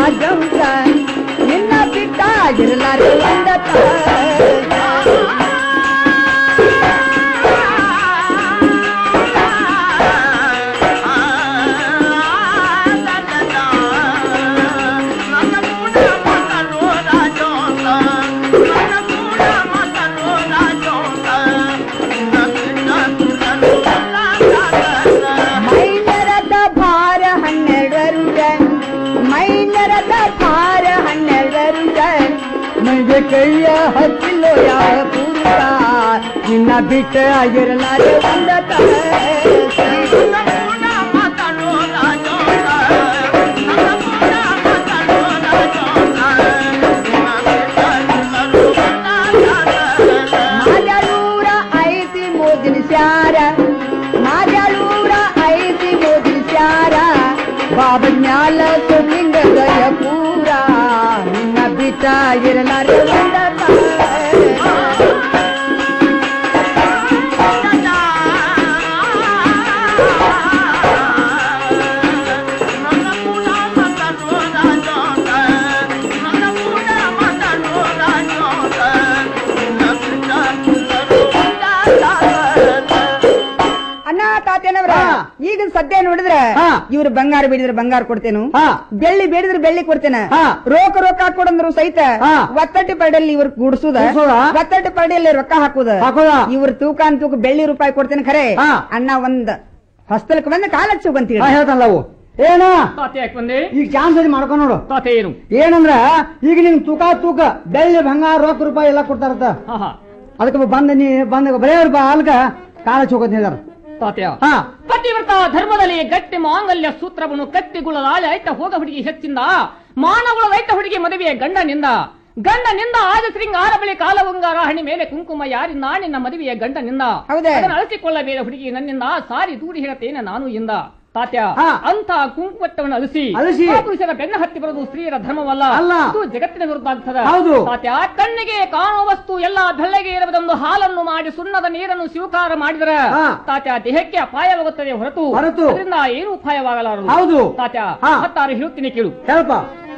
ರಾಜಂಸ ನಿನ್ನ ಬಿಟ್ಟ ಇರಲಾರೆ ಒಂದ ಮೈನರದ ಭಾರ ಹನ್ನೆರಡರುಗ ಮೈನರದ ಭಾರ ಹನ್ನೆರಡರುಗ ನನಗೆ ಕೈಯ ಹಚ್ಚಿಲ್ಲೋ ಯಾವ ಪುರುಷ ನಿನ್ನ ಬಿಟ್ಟ ಆಗಿರಲಾರೆ ಒಂದ ಮಾಜಾಳೂರ ಐತಿ ಮೋದಿನ ಸ್ಯಾರ ಮಾಜಾಳೂರ ಐತಿ ಮೋದಿನ ಸ್ಯಾರ ಬಾಬಾ ಜ್ಞಾಲ ಸುಲಿಂಗ ಗಯ ಪೂರ ನಿನ್ನ ಬಿಟ್ಟ ಇರಲಾರೆ ಒಂದ ಅಣ್ಣ ತಾತೇನವ್ರ ಈಗ ಸದ್ಯ ನೋಡಿದ್ರೆ ಇವ್ರು ಬಂಗಾರ ಬೇಡಿದ್ರೆ ಬಂಗಾರ ಕೊಡ್ತೇನು ಬೆಳ್ಳಿ ಬೇಡಿದ್ರೆ ಬೆಳ್ಳಿ ಕೊಡ್ತೇನೆ ರೋಕ ರೊಕ್ಕ ಹಾಕೊಡಂದ್ರು ಸಹಿತ ಒತ್ತಟ್ಟಿ ಪರಡಿಯಲ್ಲಿ ಇವ್ರ ಗುಡ್ಸುದ ಗುಡ್ಸುದ? ಒತ್ತಟ್ಟಿ ಪರಡಿಯಲ್ಲಿ ರೊಕ್ಕ ಹಾಕುದ ಹಾಕುದ? ಇವ್ರ ತೂಕ ಅಂತ ತೂಕ ಬೆಳ್ಳಿ ರೂಪಾಯಿ ಕೊಡ್ತೇನೆ ಖರೆ ಅಣ್ಣ ಒಂದ್ ಹಸ್ತಲಕ್ಕೆ ಬಂದ ಕಾಲ ಹಚ್ಚುವಂತ ನಾ ಹೇಳ್ತಾನಲ್ಲ ಅವು ಏನ ತಾತೆ ಯಾಕೆ ಬಂದೆ ಈಗ ಚಾನ್ಸ್ ಅಲ್ಲಿ ಮಾಡ್ಕೊಂಡ್ ನೋಡು ತಾತೆ ಏನು ಏನಂದ್ರ ಈಗ ನಿನ್ ತೂಕ ತೂಕ ಬೆಳ್ಳಿ ಬಂಗಾರ ರೊಕ್ಕ ರೂಪಾಯಿ ಎಲ್ಲ ಕೊಡ್ತಾರತ್ತ ಅದಕ್ಕೆ ಬಂದ ನೀ ಬಂದ ಬರೇ ಬಾ ಅಲ್ಕ ಕಾಲ ಚೌಕತ್ ಹೇಳಿದಾರ ತಾತ್ಯ ಪತಿವ್ರತ ಧರ್ಮದಲ್ಲಿ ಗಟ್ಟಿ ಮಾಂಗಲ್ಯ ಸೂತ್ರವನ್ನು ಕಟ್ಟಿಗುಳಲಾಳೆ ಐತ ಹೋಗ ಹುಡುಗಿ ಹೆಚ್ಚಿಂದ ಮಾನಗುಳ ರೈತ ಹುಡುಗಿ ಮದುವೆಯ ಗಂಡನಿಂದ ಗಂಡನಿಂದ ಆದ ಶೃಂಗಾರ ಬಳಿ ಕಾಲವಂಗಾರ ಹಣಿ ಮೇಲೆ ಕುಂಕುಮ ಯಾರಿಂದ ನಿನ್ನ ಮದುವೆಯ ಗಂಡನಿಂದ ಅದನ್ನು ಅಳಿಸಿಕೊಳ್ಳಬೇಡ ಹುಡುಗಿ ನನ್ನಿಂದ ಸಾರಿ ದೂರಿ ಹೇಳತೇನೆ ನಾನು ಇಂದ ತಾತ್ಯ ಅಂತ ಕುಂಕುಮಟ್ಟವನ್ನು ಅಳಿಸಿ ಅಳಿಸಿ. ಆ ಪುರುಷರ ಬೆನ್ನ ಹತ್ತಿ ಬರೋದು ಸ್ತ್ರೀಯರ ಧರ್ಮವಲ್ಲ ಅಲ್ಲ. ಇದು ಜಗತ್ತಿನ ವಿರುದ್ಧ ಆಗ್ತದ ಹೌದು. ತಾತ್ಯ ಕಣ್ಣಿಗೆ ಕಾಣುವ ವಸ್ತು ಎಲ್ಲ ಬೆಳ್ಳಗೆ ಇರುವುದೊಂದು ಹಾಲನ್ನು ಮಾಡಿ ಸುಣ್ಣದ ನೀರನ್ನು ಸ್ವೀಕಾರ ಮಾಡಿದರೆ ತಾತ್ಯ ದೇಹಕ್ಕೆ ಅಪಾಯವಾಗುತ್ತದೆ ಹೊರತು ಹೊರತು. ಅದರಿಂದ ಏನು ಅಪಾಯವಾಗಲಾರದು ಹೌದು. ತಾತ್ಯ ಹಾ. ಹತ್ತಾರು ಹೇಳ್ತೀನಿ ಕೇಳು ಹೇಳಪ್ಪ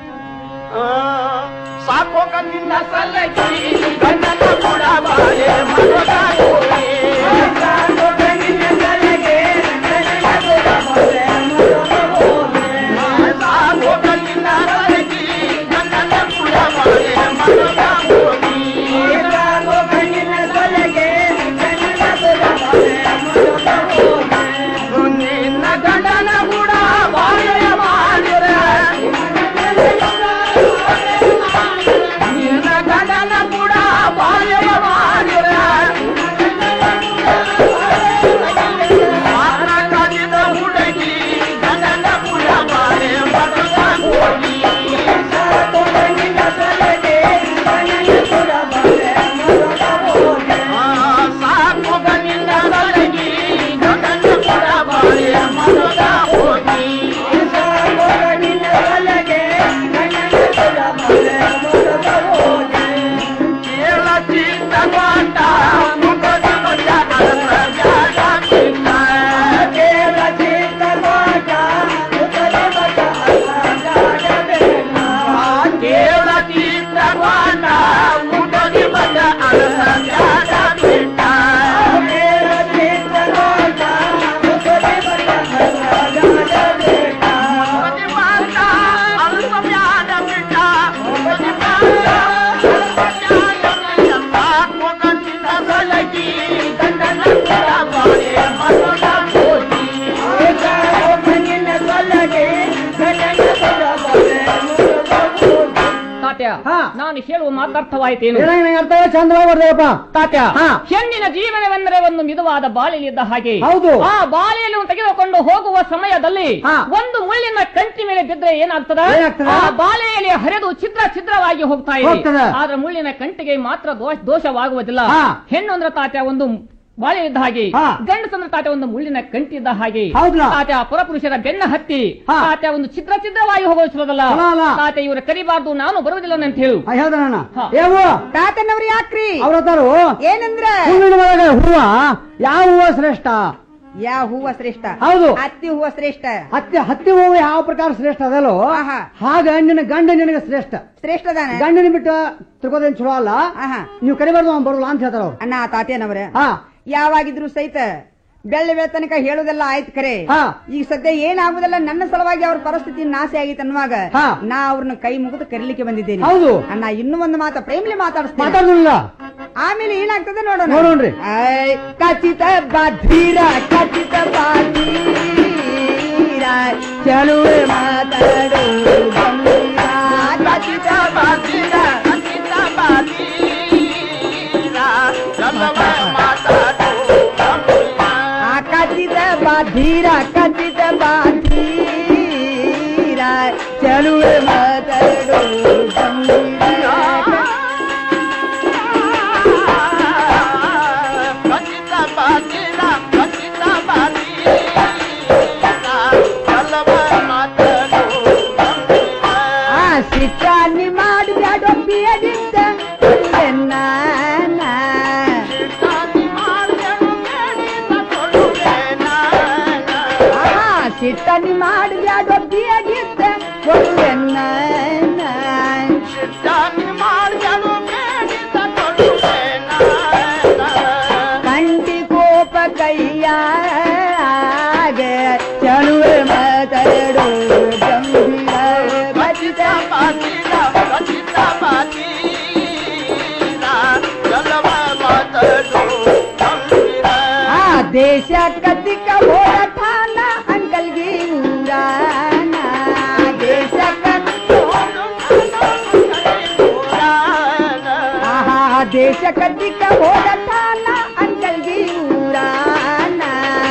ಸಾಕೋ ಕಣ್ಣಿನ ಸಲ್ಲಕಿ ಗಂಡನ ಕೂಡ ಬಾಳೆ ಮನದ ಕೋರಿ. ಸಾಕೋ ಕಣ್ಣಿನ ಸಲ್ಲಕಿ ಗಂಡನ ಕೂಡ ಬಾಳೆ ಮನದ ಕೋರಿ. ಸಾಕೋ ಕಣ್ಣಿನ ಸಲ್ಲಕಿ ಗಂಡನ ಕೂಡ ಬಾಳೆ ಮನದ ಕೋರಿ. ಸಾಕೋ ಕಣ್ಣಿನ ಸಲ್ಲಕಿ ಗಂಡನ ಕೂಡ ಬಾಳೆ ಮನದ ಕೋರಿ. ನಿನ್ನ ಗಂಡನ ಕೂಡ ಬಾಳೆ ಮಾಡಿರೆ ನಿನ್ನ ಗಂಡನ ಕೂಡ ಬಾಲ್ಯ ಮಾಡಿರೆ ಮಾತ್ರ ಕಾದಿದ ಹುಡುಗಿ ಗಂಡನ ಕೂಡ ಬಾಳೆ ಮರದ ಹೋಗಿ ಸಾಕು ಗಣ್ಣಿನ ಸಲಗಿ ಗಂಡನ ಕೂಡ ಬಾಳೆ ಮರದ ಹೋಗಿ ಸಾಕು ಗಣ್ಣಿನ ಸಲಗೆ ಗಂಡನ ಕೂಡ ಬಾಳೆ ಮರದ ಹೋಗಿ ಕೇಳ ಚಿತ್ತ ಕೊಂಡ ಮುಖದ ಮಜ ಅರಸ ಜಾಗ ಚಿತ್ತ ಕೇಳ ಚಿತ್ತ ಕೊಂಡ ಮುಖದ ಮಜ ಅರಸ ಜಾಗ ಬೇಡ ಕೇಳ ಚಿತ್ತ ಕೊಂಡ ಮುಖದ ಮಜ ಅರಸ ಜಾಗ ಬಿಟ್ಟ ಕೇಳ ಚಿತ್ತ ಕೊಂಡ ಮುಖದ ಮಜ ಅರಸ ಜಾಗ ಬೇಡ ಪ್ರತಿಮಾತ ಅಲ್ಪ ವ್ಯಾದ ಬಿಟ್ಟ ಪ್ರತಿಮಾತ ತಾತ್ಯ ನಾನು ಹೇಳುವ ಮಾತಾರ್ಥವಾಯಿತೇನು ಅರ್ಥ ಚಂದವಾಗಿ ಬರ್ದೇಪ್ಪ ತಾತ್ಯ ಹೆಣ್ಣಿನ ಜೀವನವೆಂದರೆ ಒಂದು ಮಿದುವಾದ ಬಾಳೆಯಲ್ಲಿದ್ದ ಹಾಗೆ ಹೌದು. ಆ ಬಾಳೆಯನ್ನು ತೆಗೆದುಕೊಂಡು ಹೋಗುವ ಸಮಯದಲ್ಲಿ ಒಂದು ಮುಳ್ಳಿನ ಕಂಟಿ ಮೇಲೆ ಬಿದ್ದರೆ ಏನಾಗ್ತದ ಏನಾಗ್ತದ? ಆ ಬಾಳೆಯಲ್ಲಿ ಹರಿದು ಛಿದ್ರ ಛಿದ್ರವಾಗಿ ಹೋಗ್ತಾ ಇದೆ ಹೋಗ್ತದ. ಆದ್ರೆ ಮುಳ್ಳಿನ ಕಂಟಿಗೆ ಮಾತ್ರ ದೋಷ- ದೋಷವಾಗುವುದಿಲ್ಲ ಹಾ. ಹೆಣ್ಣು ಅಂದ್ರೆ ತಾತ್ಯ ಒಂದು ಬಾಳೆ ಇದ್ದ ಹಾಗೆ ಗಂಡಸಂದ್ರ ತಾತ ಒಂದು ಮುಳ್ಳಿನ ಕಂಟಿ ಇದ್ದ ಹಾಗೆ ಹೌದಾ? ತಾತ ಪುರಪುರುಷರ ಬೆನ್ನ ಹತ್ತಿ ತಾತ ಒಂದು ಚಿತ್ರ ಚಿತ್ರವಾಗಿ ಹೋಗೋದು ಸುಲಭಲ್ಲ ಚಲೋ ಅಲ್ಲ. ತಾತ ಇವರು ಕರಿಬಾರ್ದು ನಾನು ಬರುವುದಿಲ್ಲ ಅಂತ ಹೇಳು ಹೇಳ್ದಣ್ಣ ಹಾ. ಏವು ತಾತನವ್ರು ಯಾಕ್ರಿ ಅವ್ರ ತಾರು ಏನಂದ್ರ ಹೂವಿನ ಒಳಗೆ ಹೂವ ಯಾವ ಹೂವ ಶ್ರೇಷ್ಠ ಯಾವ ಹೂವ ಶ್ರೇಷ್ಠ ಹೌದು. ಹತ್ತಿ ಹೂವ ಶ್ರೇಷ್ಠ ಹತ್ತಿ ಹತ್ತಿ ಹೂವು ಯಾವ ಪ್ರಕಾರ ಶ್ರೇಷ್ಠ ಅದಲ್ಲೋ ಹಾಗ ನಿನ್ನ ಗಂಡ ನಿನಗೆ ಶ್ರೇಷ್ಠ ಶ್ರೇಷ್ಠ ಅದಾನೆ ಗಂಡನ ಬಿಟ್ಟು ತಿಳ್ಕೋದೇನ್ ಚಲೋ ಅಲ್ಲ ನೀವು ಕರಿಬಾರ್ದು ಅವ್ನು ಬರೋಲ್ಲ ಅಂತ ಹೇಳ್ತಾರ ಅವ್ರು ಅಣ್ಣ ತಾತೇನವ್ರೆ ಯಾವಾಗಿದ್ರು ಸಹಿತ ಬೆಳ್ಳ ಬೆಳ ತನಕ ಹೇಳೋದೆಲ್ಲ ಆಯ್ತು ಖರೆ ಈಗ ಸದ್ಯ ಏನಾಗುದಲ್ಲ ನನ್ನ ಸಲುವಾಗಿ ಅವ್ರ ಪರಿಸ್ಥಿತಿ ನಾಶ ಆಗಿತ್ತು ಅನ್ನುವಾಗ ನಾ ಅವ್ರನ್ನ ಕೈ ಮುಗಿದು ಕರೀಲಿಕ್ಕೆ ಬಂದಿದ್ದೇನೆ ಹೌದು. ಅಣ್ಣ ಇನ್ನೂ ಒಂದು ಮಾತ ಪ್ರೇಮ್ಲಿ ಮಾತಾಡಿಸ್ತೀನಿ ಮಾತಾಡುದಿಲ್ಲ ಆಮೇಲೆ ಏನಾಗ್ತದೆ ನೋಡೋಣ ನೋಡೋಣ್ರಿ. ಐ, ಖಚಿತ ಬಾಧೀರ ಖಚಿತ ಬಾಧೀರ ಚಲುವೆ ಮಾತಾಡು ಗಂಭೀರ. ಖಚಿತ ಬಾಧೀರ ಖಚಿತ ಆ ಖಚಿತ ಬಾಧೀರ ಖಚಿತ ಬಾಧೀರ ಚಲುವೆ ಮಾತಾಡು ಗಂಭೀರ. ಆ ಸಿಟ್ಟಾನಿ ಮಾಡಿ ಬ್ಯಾಡೋ ಬಿಯಡಿದ್ದ ಒಳ್ಳೆನ್ನ ಸಿಟ್ಟನಿ ಮಾಡಿ ಬ್ಯಾಡೋ ಬಿಯಡಿದ್ದ ಒಳ್ಳೆನ್ನ ಕಂಟಿ ಕೋಪ ಕೈಯಾಗ ಚಳುವೆ ಮಾತಾಡು ಗಂಭೀರ ಖಚಿತ ಆ ದೇಶ ಕತ್ತಿಕ ಹೋರಾಟಾನ ಅಂಕಲ್ಗಿ ಊರಾನ ದೇಶ ಆಹಾ ದೇಶ ಕತ್ತಿಕ ಹೋರಾಟಾನ ಅಂಕಲ್ಗಿ ಊರಾನ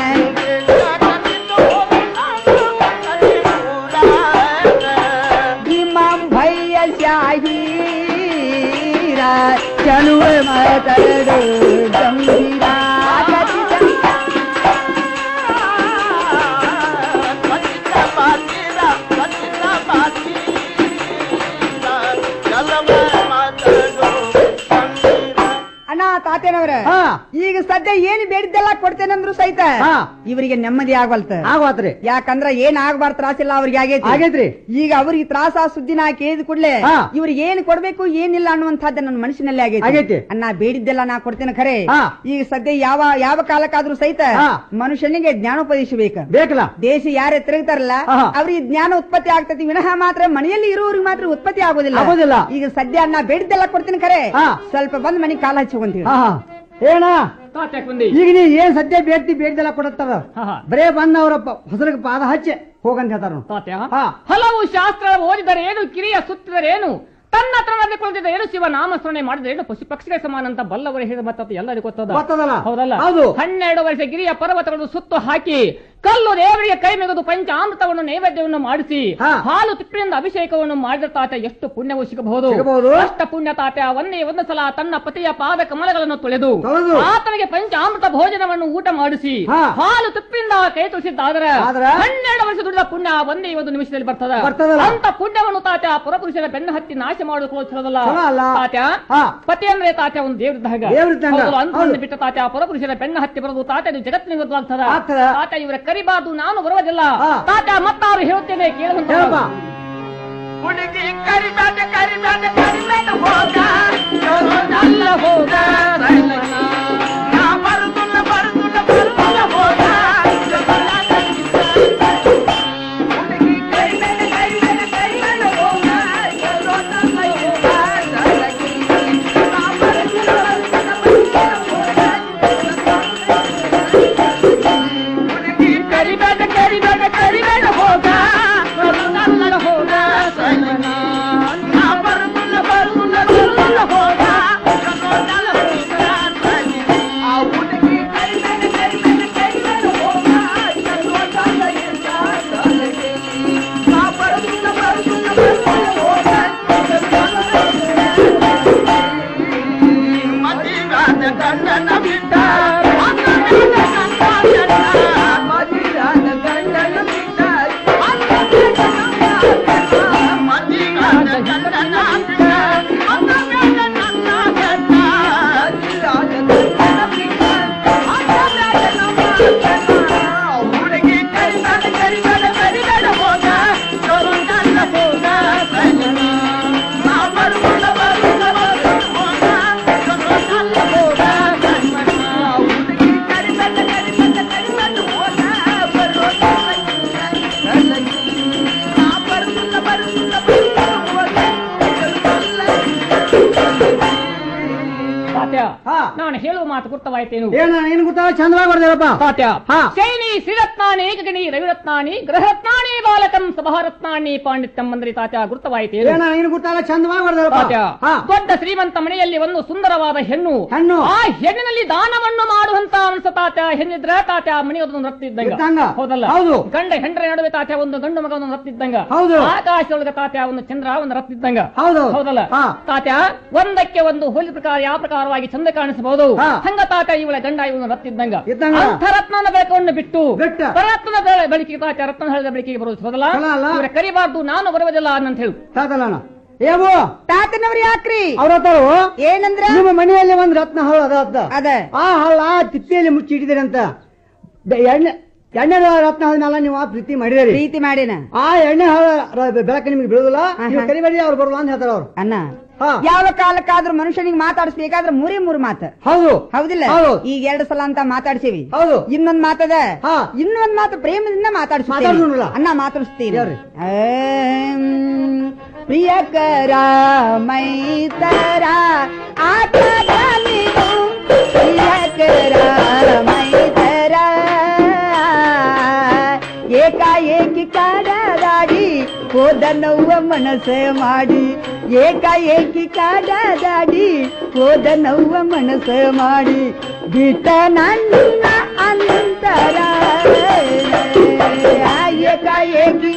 ಇಮಾಮ್ ಭಯ್ಯ ಶಾಹೀರ ಚಲುವೆ ಮಾತಾಡು ಗಂಭೀರ ಅಣ್ಣ ತಾತೇನವ್ರ ಈಗ ಸದ್ಯ ಏನ್ ಬೇಡಿದ್ದೆಲ್ಲ ಕೊಡ್ತೇನಂದ್ರು ಸಹಿತ ಇವರಿಗೆ ನೆಮ್ಮದಿ ಆಗವಲ್ತ ಆಗವತ್ರಿ ಯಾಕಂದ್ರ ಏನ್ ಆಗ್ಬಾರ್ದು ತ್ರಾಸಿಲ್ಲ ಅವ್ರಿಗೆ ಆಗೈತಿ ಆಗೈತ್ರಿ. ಈಗ ಅವ್ರಿಗೆ ತ್ರಾಸ ಸುದ್ದಿನ ಕೇಳಿದ ಕೂಡ್ಲೆ ಇವ್ರಿಗೆ ಏನ್ ಕೊಡ್ಬೇಕು ಏನಿಲ್ಲ ಅನ್ನುವಂಥದ್ದು ನನ್ನ ಮನಸ್ಸಿನಲ್ಲಿ ಆಗೈತಿ. ಆಗೈತಿ ಅಣ್ಣ ಬೇಡಿದ್ದೆಲ್ಲ ನಾ ಕೊಡ್ತೇನೆ ಖರೆ ಈಗ ಸದ್ಯ ಯಾವ ಯಾವ ಕಾಲಕ್ಕಾದ್ರೂ ಸಹಿತ ಮನುಷ್ಯನಿಗೆ ಜ್ಞಾನೋಪದೇಶ ಬೇಕು ಬೇಕಲ್ಲ ದೇಶ ಯಾರೇ ತಿರುಗ್ತಾರಲ್ಲ ಅವ್ರಿಗೆ ಜ್ಞಾನ ಉತ್ಪತ್ತಿ ಆಗ್ತತಿ ವಿನಃ ಮಾತ್ರ ಮನೆಯಲ್ಲಿ ಇರುವವ್ರಿಗೆ ಮಾತ್ರ ಉತ್ಪತ್ತಿ ಆಗೋದಿಲ್ಲ ಆಗೋದಿಲ್ಲ. ಈಗ ಸದ್ಯ ನಾ ಬೇಡಿದ್ದೆಲ್ಲ ಕೊಡ್ತೀನಿ ಖರೆ ಸ್ವಲ್ಪ ಬಂದ್ ಮನೆಗೆ ಕಾಲ ಹಚ್ಕೊಂತೀವಿ ಹಾ ಹಾ. ಏನ ತಾತ್ಯಾಕ್ ಬಂದಿ ಈಗ ನೀ ಏನ್ ಸದ್ಯ ಬೇಡ್ತಿ ಬೇಡ್ದೆಲ್ಲ ಕೊಡತ್ತಾರ ಬರೇ ಬಂದ ಅವರ ಹೊಸರಿಗೆ ಪಾದ ಹಚ್ಚೆ ಹೋಗಂತ ಹೇಳ್ತಾರ ನೋಡು. ತಾತ್ಯ ಹಾ. ಹಲವು ಶಾಸ್ತ್ರ ಓದಿದರೇನು ಕಿರಿಯ ಸುತ್ತಿದರೇನು ತನ್ನ ಹತ್ರ ನಡೆದುಕೊಳ್ಳುತ್ತಿದ್ದ ಏನು ಶಿವ ನಾಮಸ್ಮರಣೆ ಮಾಡಿದರೇನು ಪಶು ಪಕ್ಷಿಗಳ ಸಮಾನ ಅಂತ ಬಲ್ಲವರು ಹೇಳಿದ ಮತ್ತದು ಎಲ್ಲರಿಗೂ ಗೊತ್ತದ ಗೊತ್ತದಲ್ಲ? ಹೌದಲ್ಲ ಹೌದು. ಹನ್ನೆರಡು ವರ್ಷ ಗಿರಿಯ ಪರ್ವತಗಳನ್ನು ಸುತ್ತು ಹಾಕಿ ಕಲ್ಲು ದೇವರಿಗೆ ಕೈ ಮೆಗೆದು ಪಂಚಾಮೃತವನ್ನು ನೈವೇದ್ಯವನ್ನು ಮಾಡಿಸಿ ಹಾಲು ತಿಪ್ಪಿನಿಂದ ಅಭಿಷೇಕವನ್ನು ಮಾಡಿದ ತಾತ ಎಷ್ಟು ಪುಣ್ಯವು ಸಿಗಬಹುದು ಸಿಗಬಹುದು. ಅಷ್ಟ ಪುಣ್ಯ ತಾತ ಒಂದೇ ಒಂದು ಸಲ ತನ್ನ ಪತಿಯ ಪಾದ ಕಮಲಗಳನ್ನು ತೊಳೆದು ತೊಳೆದು. ಆತನಿಗೆ ಪಂಚಾಮೃತ ಭೋಜನವನ್ನು ಊಟ ಮಾಡಿಸಿ ಹಾ. ಹಾಲು ತುಪ್ಪಿಂದ ಕೈ ತುಳಿಸಿದ್ದಾದರೆ ಆದ್ರ? ಹನ್ನೆರಡು ವರ್ಷ ದುಡಿದ ಪುಣ್ಯ ಒಂದೇ ಒಂದು ನಿಮಿಷದಲ್ಲಿ ಬರ್ತದ ಬರ್ತದಲ್ಲ? ಅಂತ ಪುಣ್ಯವನ್ನು ತಾತ ಪುರಪುರುಷರ ಬೆನ್ನು ಹತ್ತಿ ನಾಶ ಮಾಡಿಕೊಳ್ಳೋ ಚಲೋದಲ್ಲ ಚಲೋ ಅಲ್ಲ? ತಾತ ಹಾ. ಪತಿ ಅಂದ್ರೆ ತಾತ ಒಂದು ದೇವ್ರಿದ್ದಾಗ ದೇವ್ರಿದ್ದಂಗ. ಅಂತವನ್ನು ಹೌದು. ಬಿಟ್ಟ ತಾತ ಪುರಪುರುಷರ ಬೆನ್ನು ಹತ್ತಿ ಬರೋದು ತಾತ ಇದು ಜಗತ್ತಿನ ವಿರುದ್ಧ ಆಗ್ತದ ಆಗ್ತದ. ತಾತ ಇವರ ಕರಿಬಾರ್ದು ನಾನು ಬರುವುದಿಲ್ಲ ಹಾ. ತಾತ ಮತ್ತಾರು ಹೇಳುತ್ತೇನೆ ಕೇಳುವಂತ ಹೇಳಪ್ಪ ಹುಡುಗಿ ಕರಿಬೇಡ ಕರಿಬೇಡ ಕರಿಬೇಡ ಹೋಗ ಅಲ್ಲ ಹೋಗ ನಾ ಬರುದಿಲ್ಲ ಬರುದಿಲ್ಲ ಬರುದಿಲ್ಲ ಹೋಗ ಹುಡುಗಿ ಕರಿಬೇಡ ಕರಿಬೇಡ ಕರಿಬೇಡ ಹೋಗ ನಾ ಬರುದಿಲ್ಲ ಹುಡುಗಿ ಕರಿಬೇಡ ಕರಿಬೇಡ ಕರಿಬೇಡ ಹೋಗ ಬರುದಿಲ್ಲ ಹೋಗ ನಾ ಬರುದಿಲ್ಲ ಬರುದಿಲ್ಲ ಬರುದಿಲ್ಲ ಹೋಗ ನಾನು ಹೇಳುವ ಮಾತು ಗುರ್ತವಾಯ್ತೇನು ಏನ ಏನ್ ಗೊತ್ತಾ ಚಂದವಾಗಿ ಬರ್ದೇರಪ್ಪ ತಾತ್ಯ ಹಾ. ಶೈನಿ ಶ್ರೀರತ್ನಾನಿ ಏಕಗಣಿ ರವಿರತ್ನಾನಿ ಗೃಹರತ್ನಾನಿ ಬಾಲಕಂ ಸಭಾರತ್ನಾನಿ ಪಾಂಡಿತ್ಯಂ ಮಂದ್ರಿ ತಾತ್ಯ ಗುರ್ತವಾಯ್ತೇನು ಏನ ಏನ್ ಗೊತ್ತಲ್ಲ ಚಂದವಾಗಿ ಬರ್ದೇರಪ್ಪ ತಾತ್ಯ ದೊಡ್ಡ ಶ್ರೀಮಂತ ಮನೆಯಲ್ಲಿ ಒಂದು ಸುಂದರವಾದ ಹೆಣ್ಣು ಹೆಣ್ಣು ಆ ಹೆಣ್ಣಿನಲ್ಲಿ ದಾನವನ್ನು ಮಾಡುವಂತ ಅಂಶ ತಾತ್ಯ ಹೆಣ್ಣಿದ್ರ ತಾತ್ಯ ಮನೆಯೊಂದು ರತ್ತಿದ್ದಂಗ ಇದ್ದಂಗ. ಹೌದಲ್ಲ ಹೌದು. ಗಂಡ ಹೆಂಡರ ನಡುವೆ ತಾತ್ಯ ಒಂದು ಗಂಡು ಮಗ ಒಂದು ರತ್ತಿದ್ದಂಗ ಹೌದು. ಆಕಾಶದೊಳಗೆ ತಾತ್ಯ ಒಂದು ಚಂದ್ರ ಒಂದು ರತ್ತಿದ್ದಂಗ ಹೌದು. ಹೌದಲ್ಲ ಹಾ. ತಾತ್ಯ ಒಂದಕ್ಕೆ ಒಂದು ಹೋಲಿ ಪ್ರಕಾರ ಯಾವ ಪ್ರಕಾರವಾಗಿ ಚಂದ ಕಾಣಿಸಬಹುದು ಹಾ. ಹಂಗ ತಾತ್ಯ ಇವಳ ಗಂಡ ಇವನು ರತ್ತಿದ್ದಂಗ ಇದ್ದಂಗ. ಅಂಥ ರತ್ನನ ಬೆಳಕನ್ನು ಬಿಟ್ಟು ಬಿಟ್ಟ. ರತ್ನದ ಬೆಳೆ- ಬೆಳಕಿಗೆ ತಾತ್ಯ ರತ್ನ ಹೇಳಿದ ಬೆಳಕಿಗೆ ಬರುವುದು ಹೌದಲ್ಲ ಅಲ್ಲ, ಅಲ್ಲ. ಇವರ ಕರಿಬಾರ್ದು ನಾನು ಬರುವುದಿಲ್ಲ ಅಂತ ಹೇಳು ತಾತಲ್ಲ ಏವು ತಾತನವ್ರು ಯಾಕ್ರಿ ಅವ್ರ ಹತ್ತಾರು ಏನಂದ್ರ ನಿಮ್ಮ ಮನೆಯಲ್ಲಿ ಒಂದ್ ರತ್ನ ಹಳ್ಳ ಅದ ಅದ ಅದ ಆ ಹಳ್ಳ ತಿಪ್ಪಿಯಲ್ಲಿ ಮುಚ್ಚಿ ಇಟ್ಟಿದ್ದೀರಿ ಅಂತ ಬೆ- ಎಣ್ಣೆ ಎಣ್ಣೆ ರತ್ನ ಆದ್ಮೇಲೆ ನೀವು ಆ ಪ್ರೀತಿ ಮಾಡಿದಿರಿ ಪ್ರೀತಿ ಮಾಡಿನ ಆ ಎಣ್ಣೆ ಹಳ್ಳ ರ- ಬೆಳಕು ನಿಮ್ಗೆ ಬೀಳುದಿಲ್ಲ ನೀವು ಕರಿಬೇಡಿ ಅವ್ರು ಬರಲ್ಲ ಅಂತ ಹೇಳ್ತಾರ ಅವ್ರು ಅಣ್ಣ ಹಾ. ಯಾವ ಕಾಲಕ್ಕಾದ್ರೂ ಮನುಷ್ಯನಿಗೆ ಮಾತಾಡಿಸ್ಬೇಕಾದ್ರೆ ಮೂರೇ ಮೂರು ಮಾತು ಹೌದು ಹೌದಿಲ್ಲ ಹೌದು. ಈಗ ಎರಡು ಸಲ ಅಂತ ಮಾತಾಡ್ಸೀವಿ ಹೌದು ಇನ್ನೊಂದ್ ಮಾತದ ಹಾ. ಇನ್ನೊಂದ್ ಮಾತು ಪ್ರೇಮದಿಂದ ಮಾತಾಡಿಸ್ತೀವಿ ಮಾತಾಡ್ಸೋಣಲ್ಲ? ಅಣ್ಣ ಮಾತಾಡಿಸ್ತೀವಿ ಹೇಳ್ರಿ. ಆಮ್, ಪ್ರಿಯಕರ ಮೈತರ ಆಟದ ನೀವು ಪ್ರಿಯಕರ ಮೈತರ ಏಕಾಏಕಿ ಕಾಡದಾಡಿ ಹೋದನವ್ವ ಮನಸ್ಸೆ ಮಾಡಿ ಏಕಾಏಕಿ ಕಾಡದಾಡಿ ಹೋದನವ್ವ ಮನಸ್ಸೆ ಮಾಡಿ ಬಿಟ್ಟ ನನ್ನ ಅಂತರ ಏಕಾಏಕಿ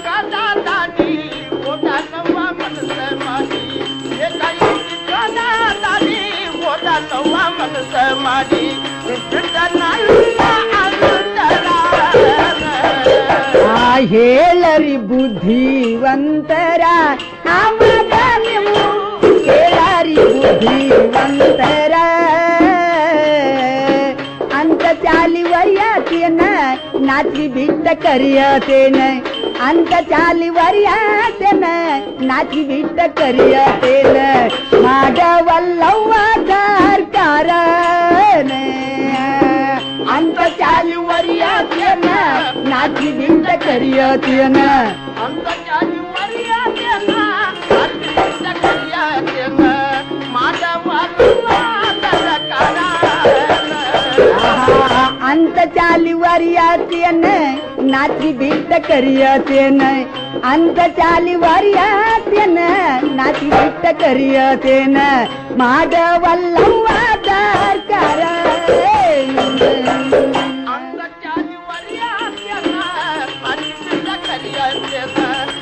ಆ ಹೇಳರಿ ಬುದ್ಧಿವಂತರ ಆ ಮಗ ನೀವು ಹೇಳರಿ ಬುದ್ಧಿವಂತರ ಅಂತ ಚಾಲಿ ವರಿಯಾತೇನ ನಾಚಿ ಬಿಟ್ಟ ಕರಿಯತೇನ ಅಂತ ಚಾಲಿ ವರಿಯಾತೇನ ನಾಚಿ ಬಿಟ್ಟ ಕರಿಯತೇನ ಮಾಡವಲ್ಲವ್ವ ಸರ್ಕಾರ ಅಂತ ಚಾಲಿ ವರಿಯಾತೇನ ನಾಚಿ ಬಿಟ್ಟ ಕರಿಯತೇನ ಅಂತ ಜಾತಿ ಮರ್ಯಾದೆಯನ್ನ ಅರ್ಪಿಸಿದ ಕರಿಯಾದೆಯನ್ನ ಮಾನವನ ಕರ ಅಂತ ಚಾಲಿ ವರಿಯಾತೇನ ನಾಚಿ ಬಿಟ್ಟ ಕರಿಯತೇನ ಅಂತ ಚಾಲಿ ವರಿಯಾತೇನ ನಾಚಿ ಬಿಟ್ಟ ಕರಿಯತೇನ ಮಾಡವಲ್ಲವ್ವ ಸರ್ಕಾರ ಅಂತ ಜಾತಿ ಮರ್ಯಾದೆಯನ್ನ ಅರ್ಪಿಸಿದ ಕರಿಯಾದೆಯನ್ನ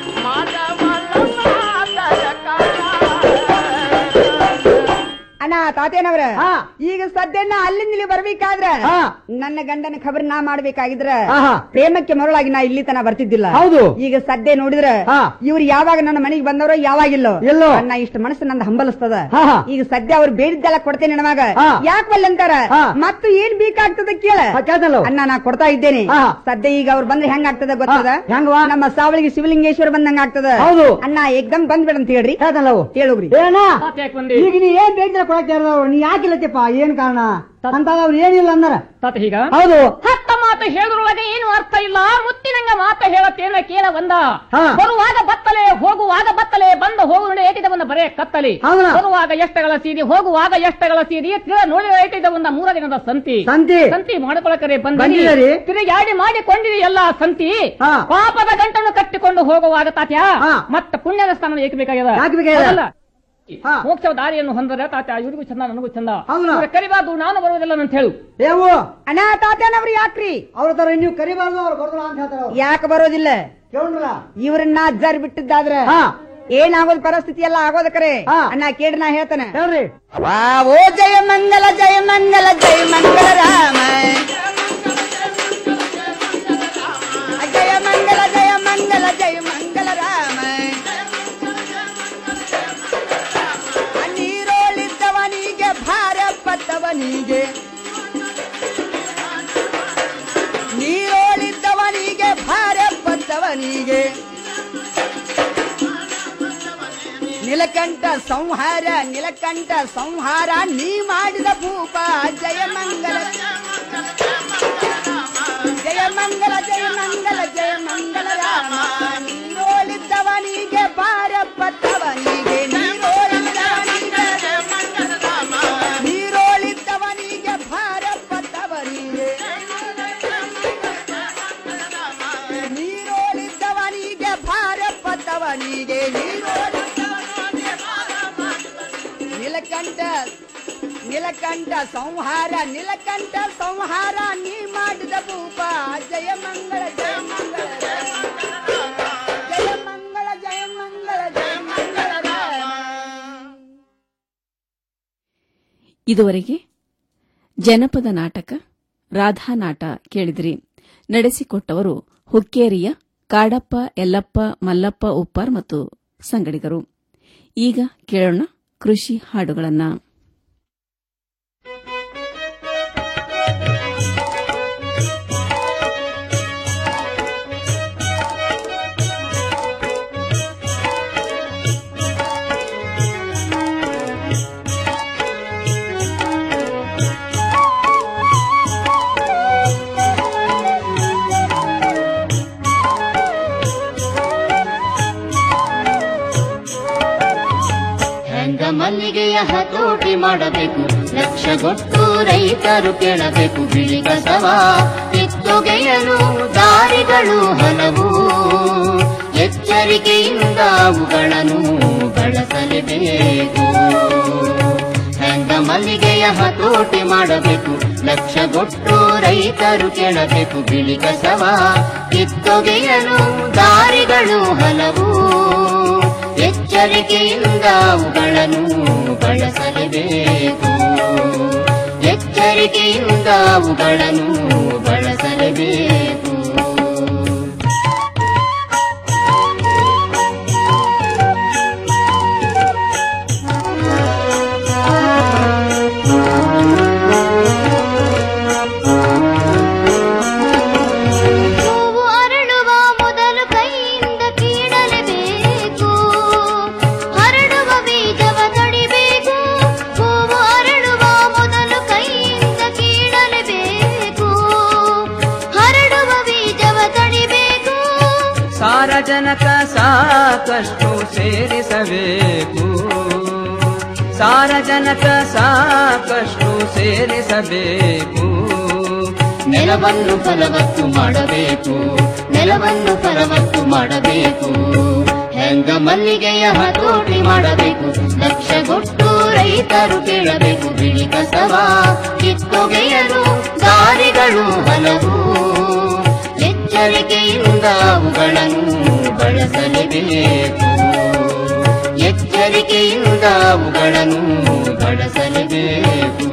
ಅಣ್ಣ ತಾತೇನವ್ರ ಈಗ ಸದ್ಯನ ಅಲ್ಲಿಂದ ಇಲ್ಲಿ ಬರ್ಬೇಕಾದ್ರ ನನ್ನ ಗಂಡನ ಖಬರ್ ನಾ ಮಾಡ್ಬೇಕಾಗಿದ್ರ ಆಹಾ. ಪ್ರೇಮಕ್ಕೆ ಮರಳಾಗಿ ನಾ ಇಲ್ಲಿ ತನ ಬರ್ತಿದ್ದಿಲ್ಲ ಹೌದು. ಈಗ ಸದ್ಯ ನೋಡಿದ್ರ ಇವ್ರು ಯಾವಾಗ ನನ್ನ ಮನೆಗೆ ಬಂದವರೋ ಯಾವಾಗಿಲ್ಲೋ ಎಲ್ಲೋ. ಅಣ್ಣ ಇಷ್ಟು ಮನಸ್ಸು ನಂದು ಹಂಬಲಿಸ್ತದ ಆಹಾ. ಈಗ ಸದ್ಯ ಅವ್ರು ಬೇಡಿದ್ದೆಲ್ಲ ಕೊಡ್ತೇನೆ ನಮಗ ಹಾ. ಯಾಕೆ ಬಲ್ಲಂತಾರ ಮತ್ತು ಏನ್ ಬೇಕಾಗ್ತದ ಕೇಳ ಅಣ್ಣ ನಾ ಕೊಡ್ತಾ ಇದ್ದೇನೆ ಸದ್ಯ ಈಗ ಅವ್ರು ಬಂದ್ರೆ ಹೆಂಗ್ ಆಗ್ತದ ಗೊತ್ತದ ನಮ್ಮ ಸಾವಳಿಗೆ ಶಿವಲಿಂಗೇಶ್ವರ ಬಂದಂಗ ಆಗ್ತದ ಹೌದು. ಅಣ್ಣ ಎಕ್ದಮ್ ಬಂದ್ಬೇಡ ಅಂತ ಹೇಳ್ರಿ ಹೇಳುಗ್ರಿ ಏನ ತಾತ ಯಾಕೆ ಬಂದಿ ಈಗ ನೀ ಏನ್ ಬೇಕಿದ್ರೆ ಕೊಡಕ್ಕೆ ಯಾರು ನೀ ಯಾಕಿಲ್ಲತ್ತಪ್ಪ ಏನ್ ಕಾರಣ ಅಂತ ಅವ್ರು ಏನಿಲ್ಲ ಅಂದಾರ ತಾತ ಹೀಗ ಹೌದು ಹತ್ತ ಮಾತು ಹೇಳುದ್ರೊಳಗೆ ಏನು ಅರ್ಥ ಇಲ್ಲ ಮುತ್ತಿನಂಗ ಮಾತ ಹೇಳತ್ತೇನ ಕೇಳ ಬಂದ ಹಾ. ಬರುವಾಗ ಬತ್ತಲೆ ಹೋಗುವಾಗ ಬತ್ತಲೆ ಬಂದ ಹೋಗುವ ಏಟಿದ ಬಂದ ಬರೇ ಕತ್ತಲೆ ಹೌದಾ? ಬರುವಾಗ ಎಷ್ಟಗಳ ಸೀದಿ ಹೋಗುವಾಗ ಎಷ್ಟಗಳ ಸೀದಿ ತಿಳ ನೋಡಿ ಏಟಿದ ಬಂದ ಮೂರ ದಿನದ ಸಂತಿ ಸಂತಿ. ಸಂತಿ ಮಾಡ್ಕೊಳಕರೆ ಬಂದಿದ್ದೀರಿ? ಬಂದಿರಿ ತಿರುಗಾಡಿ ಮಾಡಿಕೊಂಡಿರಿ ಎಲ್ಲ ಸಂತಿ ಹಾ. ಪಾಪದ ಗಂಟನ್ನು ಕಟ್ಟಿಕೊಂಡು ಹೋಗುವಾಗ ತಾತ್ಯ ಮತ್ತ ಪುಣ್ಯದ ಸ್ಥಾನ ಏಕೆ ಬೇಕಾಗ್ಯದ ಯಾಕೆ ಬೇಕಾಗ್ಯದ? ಹೌದಲ್ಲ? ಮೋಕ್ಷ ದಾರಿಯನ್ನು ಹೊಂದರೆ ತಾತ್ಯ ಇವರಿಗೂ ಚಂದ ನನಗೂ ಚಂದ ಹೌದಾ? ಇವ್ರ ಕರಿಬಾರ್ದು ನಾನು ಬರುವುದಿಲ್ಲ ಅಂತ ಹೇಳು ಏವು ಅಣ್ಣ ತಾತನವ್ರು ಯಾಕ್ರಿ ಅವ್ರ ತರ ನೀವು ಕರಿಬಾರ್ದು ಅವ್ರು ಬರೋದಿಲ್ಲ ಅಂತ ಹೇಳ್ತಾರ ಅವ್ರು. ಯಾಕೆ ಬರೋದಿಲ್ಲ ಕೇಳ್ರಲ್ಲ ಇವ್ರನ್ನ ಅಜ್ಜಾರ್ ಬಿಟ್ಟಿದ್ದಾದ್ರ ಹಾ. ಏನಾಗೋದ್ ಪರಿಸ್ಥಿತಿ ಎಲ್ಲ ಆಗೋದ ಕರೆ ಅಣ್ಣ ಕೇಳಿ ನಾ ಹೇಳ್ತಾನೆ ಹೇಳ್ರಿ ಓ ಜಯ ಮಂಗಲ ಜಯ ಮಂಗಲ ಜಯ ಮಂಗಲ ರಾಮ ಜಯ ಮಂಗಲ ಜಯ ಮಂಗಲ ಜಯ ಮಂಗಲ ರಾಮ ನೀರೋಳಿದ್ದವನಿಗೆ ಭಾರ ಪಟ್ಟವನಿಗೆ ನೀರೋಳಿದ್ದವನಿಗೆ ಭಾರ ಪಟ್ಟವನಿಗೆ ನಿಲಕಂಠ ಸಂಹಾರ ನಿಲಕಂಠ ಸಂಹಾರ ನೀ ಮಾಡಿದ ಭೂಪ ಜಯ ಮಂಗಲ ಜಯ ಮಂಗಲ ಜಯ ಮಂಗಲ ಜಯ ಮಂಗಲ ರಾಮ ನೀರೋಳಿದ್ದವನಿಗೆ ಬಾರ ಪಟ್ಟವನಿಗೆ ನೀರೋಳಿದ್ದವನಿಗೆ ನೀರೋಳಿದ್ದವನಿಗೆ ಶಿವನಿಗೆ ನೀರು ನೀಲಕಂಠ ನೀಲಕಂಠ ಸಂಹಾರ ನೀಲಕಂಠ ಸಂಹಾರ ನೀ ಮಾಡಿದ ಭೂಪ ಜಯ ಮಂಗಳ ಜಯ ಮಂಗಳ ಜಯ ಮಂಗಳ ಜಯ ಮಂಗಳ ಜಯ ಮಂಗಳ ಇದುವರೆಗೆ ಜನಪದ ನಾಟಕ ರಾಧಾನಾಟ ಕೇಳಿದಿರಿ ನಡೆಸಿಕೊಟ್ಟವರು ಹುಕ್ಕೇರಿಯ ಕಾಡಪ್ಪ ಯಲ್ಲಪ್ಪ ಮಲ್ಲಪ್ಪ ಉಪ್ಪಾರ್ ಮತ್ತು ಸಂಗಡಿಗರು ಈಗ ಕೇಳೋಣ ಕೃಷಿ ಹಾಡುಗಳನ್ನ ಹೆಂಗ ಮಲ್ಲಿಗೆಯ ಹತೋಟಿ ಮಾಡಬೇಕು ಲಕ್ಷಗೊಟ್ಟು ರೈತರು ಕೇಳಬೇಕು ಬಿಳಿ ಕಸವ ಕಿತ್ತೊಗೆಯಲು ದಾರಿಗಳು ಹಲವು ಎಚ್ಚರಿಕೆಯಿಂದ ಅವುಗಳನ್ನು ಬಳಸಲೇಬೇಕು ಹೆಂಗ ಮಲ್ಲಿಗೆಯ ಹತೋಟಿ ಮಾಡಬೇಕು ಲಕ್ಷಗೊಟ್ಟು ರೈತರು ಕೇಳಬೇಕು ಬಿಳಿ ಕಸವ ಕಿತ್ತೊಗೆಯಲು ದಾರಿಗಳು ಹಲವು ಎಚ್ಚರಿಕೆಯಿಂದ ಅವುಗಳನ್ನು ಬಳಸಲೇಬೇಕು ಎಚ್ಚರಿಕೆಯಿಂದ ಅವುಗಳನ್ನು ಬಳಸಲೇಬೇಕು ಹೂವು ಅರಳುವ ಮೊದಲು ಕೈಯಿಂದ ಕೀಳಲೇಬೇಕು ಹರಡುವ ಬೀಜವ ತಡಿಬೇಕು ಹೂವು ಅರಳುವ ಮೊದಲು ಕೈಯಿಂದ ಕೀಳಲೇಬೇಕು ಹರಡುವ ಬೀಜವ ತಡಿಬೇಕು ಸಾರಜನಕ ಸಾಕಷ್ಟು ಸೇರಿಸಬೇಕು ಸಾರಜನಕ ಸಾಕಷ್ಟು ಸೇರಿಸಬೇಕು ನೆಲವನ್ನು ಫಲವತ್ತು ಮಾಡಬೇಕು ನೆಲವನ್ನು ಫಲವತ್ತು ಮಾಡಬೇಕು ಹೆಂಗ ಮಲ್ಲಿಗೆಯ ಹತೋಟಿ ಮಾಡಬೇಕು ಲಕ್ಷಗೊಟ್ಟು ರೈತರು ಕೇಳಬೇಕು ಬಿಳಿ ಕಸವ ಕಿತ್ತೊಗೆಯಲು ದಾರಿಗಳು ಹಲವು ಎಚ್ಚರಿಕೆಯಿಂದ ಅವುಗಳನ್ನು ಬಳಸಲೇಬೇಕು ಎಚ್ಚರಿಕೆಯಿಂದ ಅವುಗಳನ್ನು ಬಳಸಲೇಬೇಕು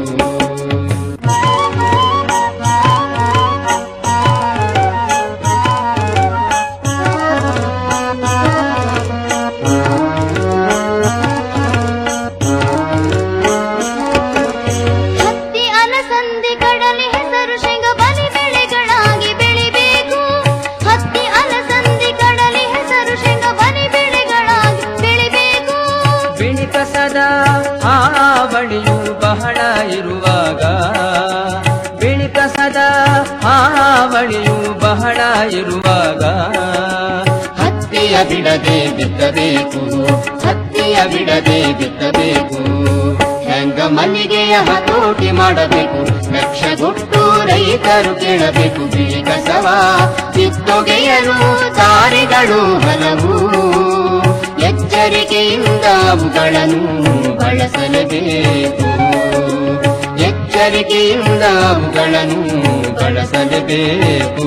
ಹತ್ತಿ ಅಲಸಂದಿ ಕಡಲೆ ಹೆಸರು ಶೇಂಗ ಬಲಿ ಬೆಳೆಗಳಾಗಿ ಬೆಳಿಬೇಕು ಹತ್ತಿ ಅಲಸಂದಿ ಕಡಲೆ ಹೆಸರು ಶೇಂಗ ಬಲಿ ಬೆಳೆಗಳಾಗಿ ಬೆಳಿಬೇಕು ಬಿಳಿ ಕಸದ ಹಾವಳಿಯು ಬಹಳ ಇರುವಾಗ ಬಿಳಿ ಕಸದ ಹಾವಳಿಯು ಬಹಳ ಇರುವಾಗ ಹತ್ತಿಯ ಬಿಡದೆ ಬಿತ್ತಬೇಕು ಹತ್ತಿಯ ಬಿಡದೆ ಬಿತ್ತಬೇಕು ಹೆಂಗ ಮಲ್ಲಿಗೆಯ ಹತೋಟಿ ಮಾಡಬೇಕು ಲಕ್ಷಗೊಟ್ಟು ರೈತರು ಕೇಳಬೇಕು ಬಿಳಿ ಕಸವ ಕಿತ್ತೊಗೆಯಲು ದಾರಿಗಳು ಹಲವು ಎಚ್ಚರಿಕೆಯಿಂದ ಅವುಗಳನ್ನು ಬಳಸಲೇಬೇಕು ಎಚ್ಚರಿಕೆಯಿಂದ ಅವುಗಳನ್ನು ಬಳಸಲೇಬೇಕು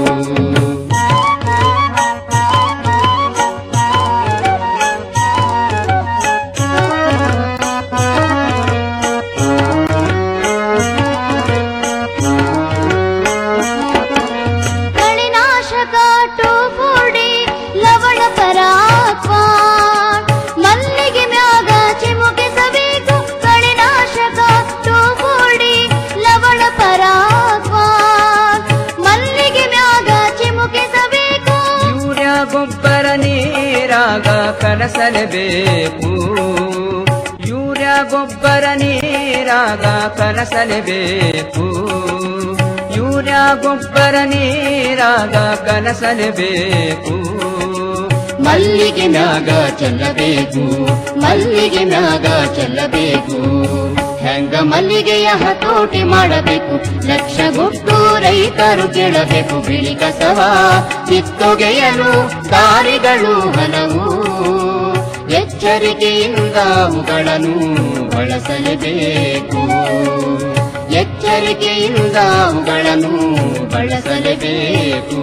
ಕಳೆನಾಶಕ ಟೋಫೋಡಿ ಲವಣ ಪರಾಕ್ವ ಮಲ್ಲಿಗೆ ಮ್ಯಾಗ ಚಿಮುಕಿಸಬೇಕು ಕಳೆನಾಶಕ ಟೋಫೋಡಿ ಲವಣ ಪರಾಕ್ವ ಮಲ್ಲಿಗೆ ಮ್ಯಾಗ ಚಿಮುಕಿಸಬೇಕು ಯೂರಿಯಾ ಗೊಬ್ಬರ ನೀರಾಗ ಕಲಸಲೇಬೇಕು ಯೂರಿಯಾ ಗೊಬ್ಬರ ನೀರಾಗ ಕಲಸಲೇಬೇಕು ಯೂರಿಯಾ ಗೊಬ್ಬರ ನೀರಾಗ ಕಲಸಲೇಬೇಕು ಮಲ್ಲಿಗೆ ಮ್ಯಾಗ ಚೆಲ್ಲಬೇಕು ಮಲ್ಲಿಗೆ ಮ್ಯಾಗ ಚೆಲ್ಲಬೇಕು ಹೆಂಗ ಮಲ್ಲಿಗೆಯ ಹತೋಟಿ ಮಾಡಬೇಕು ಲಕ್ಷಗೊಟ್ಟು ರೈತರು ಕೇಳಬೇಕು ಬಿಳಿ ಕಸವ ಕಿತ್ತೊಗೆಯಲು ದಾರಿಗಳು ಹಲವು ಎಚ್ಚರಿಕೆಯಿಂದ ಅವುಗಳನ್ನು ಬಳಸಲೇಬೇಕು ಎಚ್ಚರಿಕೆಯಿಂದ ಅವುಗಳನ್ನು ಬಳಸಲೇಬೇಕು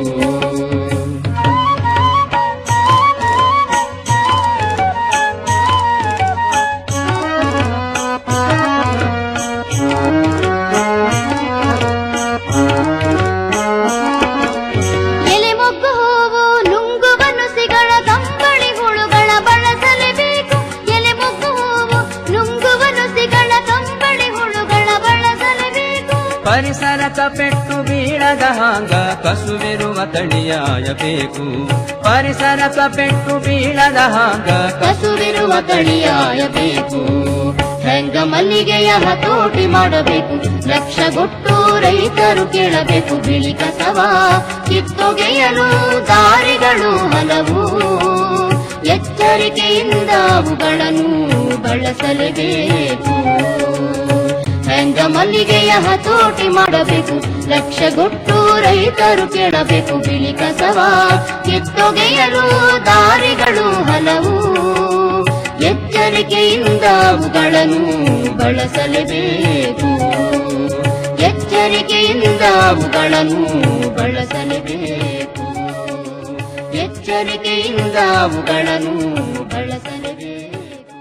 ಎಲೆ ಮೊಗ್ಗು ಹೂವು ನುಂಗುವ ನುಸಿಗಳ ಕಂಬಳಿ ಹುಳುಗಳ ಬಳಸಲೇಬೇಕು ಎಲೆ ಮೊಗ್ಗು ಹೂವು ನುಂಗುವ ನುಸಿಗಳ ಕಂಬಳಿ ಹುಳುಗಳ ಬಳಸಲೇಬೇಕು ಪರಿಸರಕ ಪೆಟ್ಟು ಬೀಳದ ಹಾಂಗ ಕಸುವಿರುವ ತಳಿಯಾಯಬೇಕು ಪರಿಸರಕ ಪೆಟ್ಟು ಬೀಳದ ಹಾಂಗ ಕಸುವಿರುವ ತಳಿಯಾಯಬೇಕು ಹೆಂಗ ಮಲ್ಲಿಗೆಯ ಹತೋಟಿ ಮಾಡಬೇಕು ಲಕ್ಷಗೊಟ್ಟು ರೈತರು ಕೇಳಬೇಕು ಬಿಳಿ ಕಸವ ಕಿತ್ತೊಗೆಯಲು ದಾರಿಗಳು ಹಲವು ಎಚ್ಚರಿಕೆಯಿಂದ ಅವುಗಳನ್ನು ಬಳಸಲೇಬೇಕು ಹೆಂಗ ಮಲ್ಲಿಗೆಯ ಹತೋಟಿ ಮಾಡಬೇಕು ಲಕ್ಷಗೊಟ್ಟು ರೈತರು ಕೇಳಬೇಕು ಬಿಳಿ ಕಸವ ಕಿತ್ತೊಗೆಯಲು ದಾರಿಗಳು ಹಲವು ಎಚ್ಚರಿಕೆಯಿಂದ ಅವುಗಳನ್ನು ಬಳಸಲೇಬೇಕು ಎಚ್ಚರಿಕೆಯಿಂದ ಅವುಗಳನ್ನು ಬಳಸಲೇಬೇಕು ಎಚ್ಚರಿಕೆಯಿಂದ ಅವುಗಳನ್ನು ಬಳಸಲೇಬೇಕು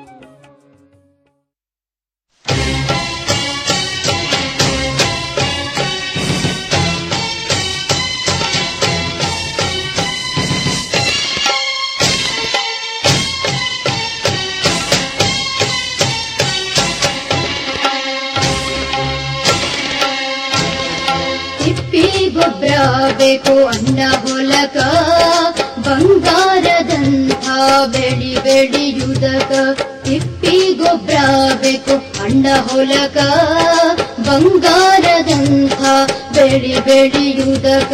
ತಿಪ್ಪಿ ಗೊಬ್ಬರ ಬೇಕು ಅನ್ನ ಹೊಲಕ ಬಂಗಾರದಂಥ ಬೆಳಿ ಬೆಳೆಯುವುದಕ ತಿಪ್ಪಿ ಗೊಬ್ಬರ ಬೇಕು ಅಣ್ಣ ಹೊಲಕ ಬಂಗಾರದಂಥ ಬೆಳಿ ಬೆಳೆಯುವುದಕ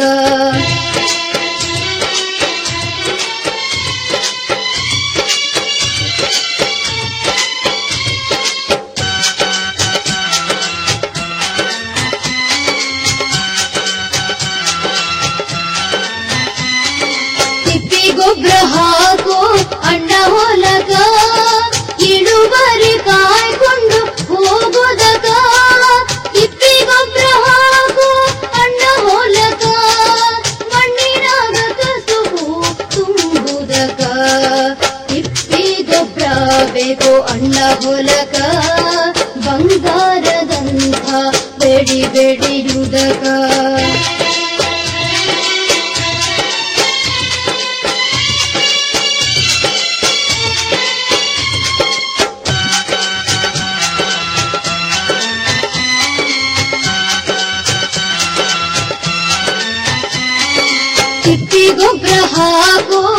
ತಿಪ್ಪಿ ಗೊಬ್ಬರ ಹಾಕು ಅಣ್ಣ ಹೊಲಕ ಇಳುವರಿ ಕಾಯ್ಕೊಂಡು ಹೋಗೋದಕ ತಿಪ್ಪಿ ಗೊಬ್ಬರ ಹಾಕು ಅಣ್ಣ ಹೊಲಕ ಮಣ್ಣಿನಾಗ ಕಸುಬು ತುಂಬುದಕ ತಿಪ್ಪಿ ಗೊಬ್ಬರ ಬೇಕು ಅಣ್ಣ ಹೊಲಕ ಬಂಗಾರದಂಥ ಬೆಡಿ ಬೆಳೆಯುವುದಕ ತಿಪ್ಪಿ ಗೊಬ್ಬರ ಹಾಕು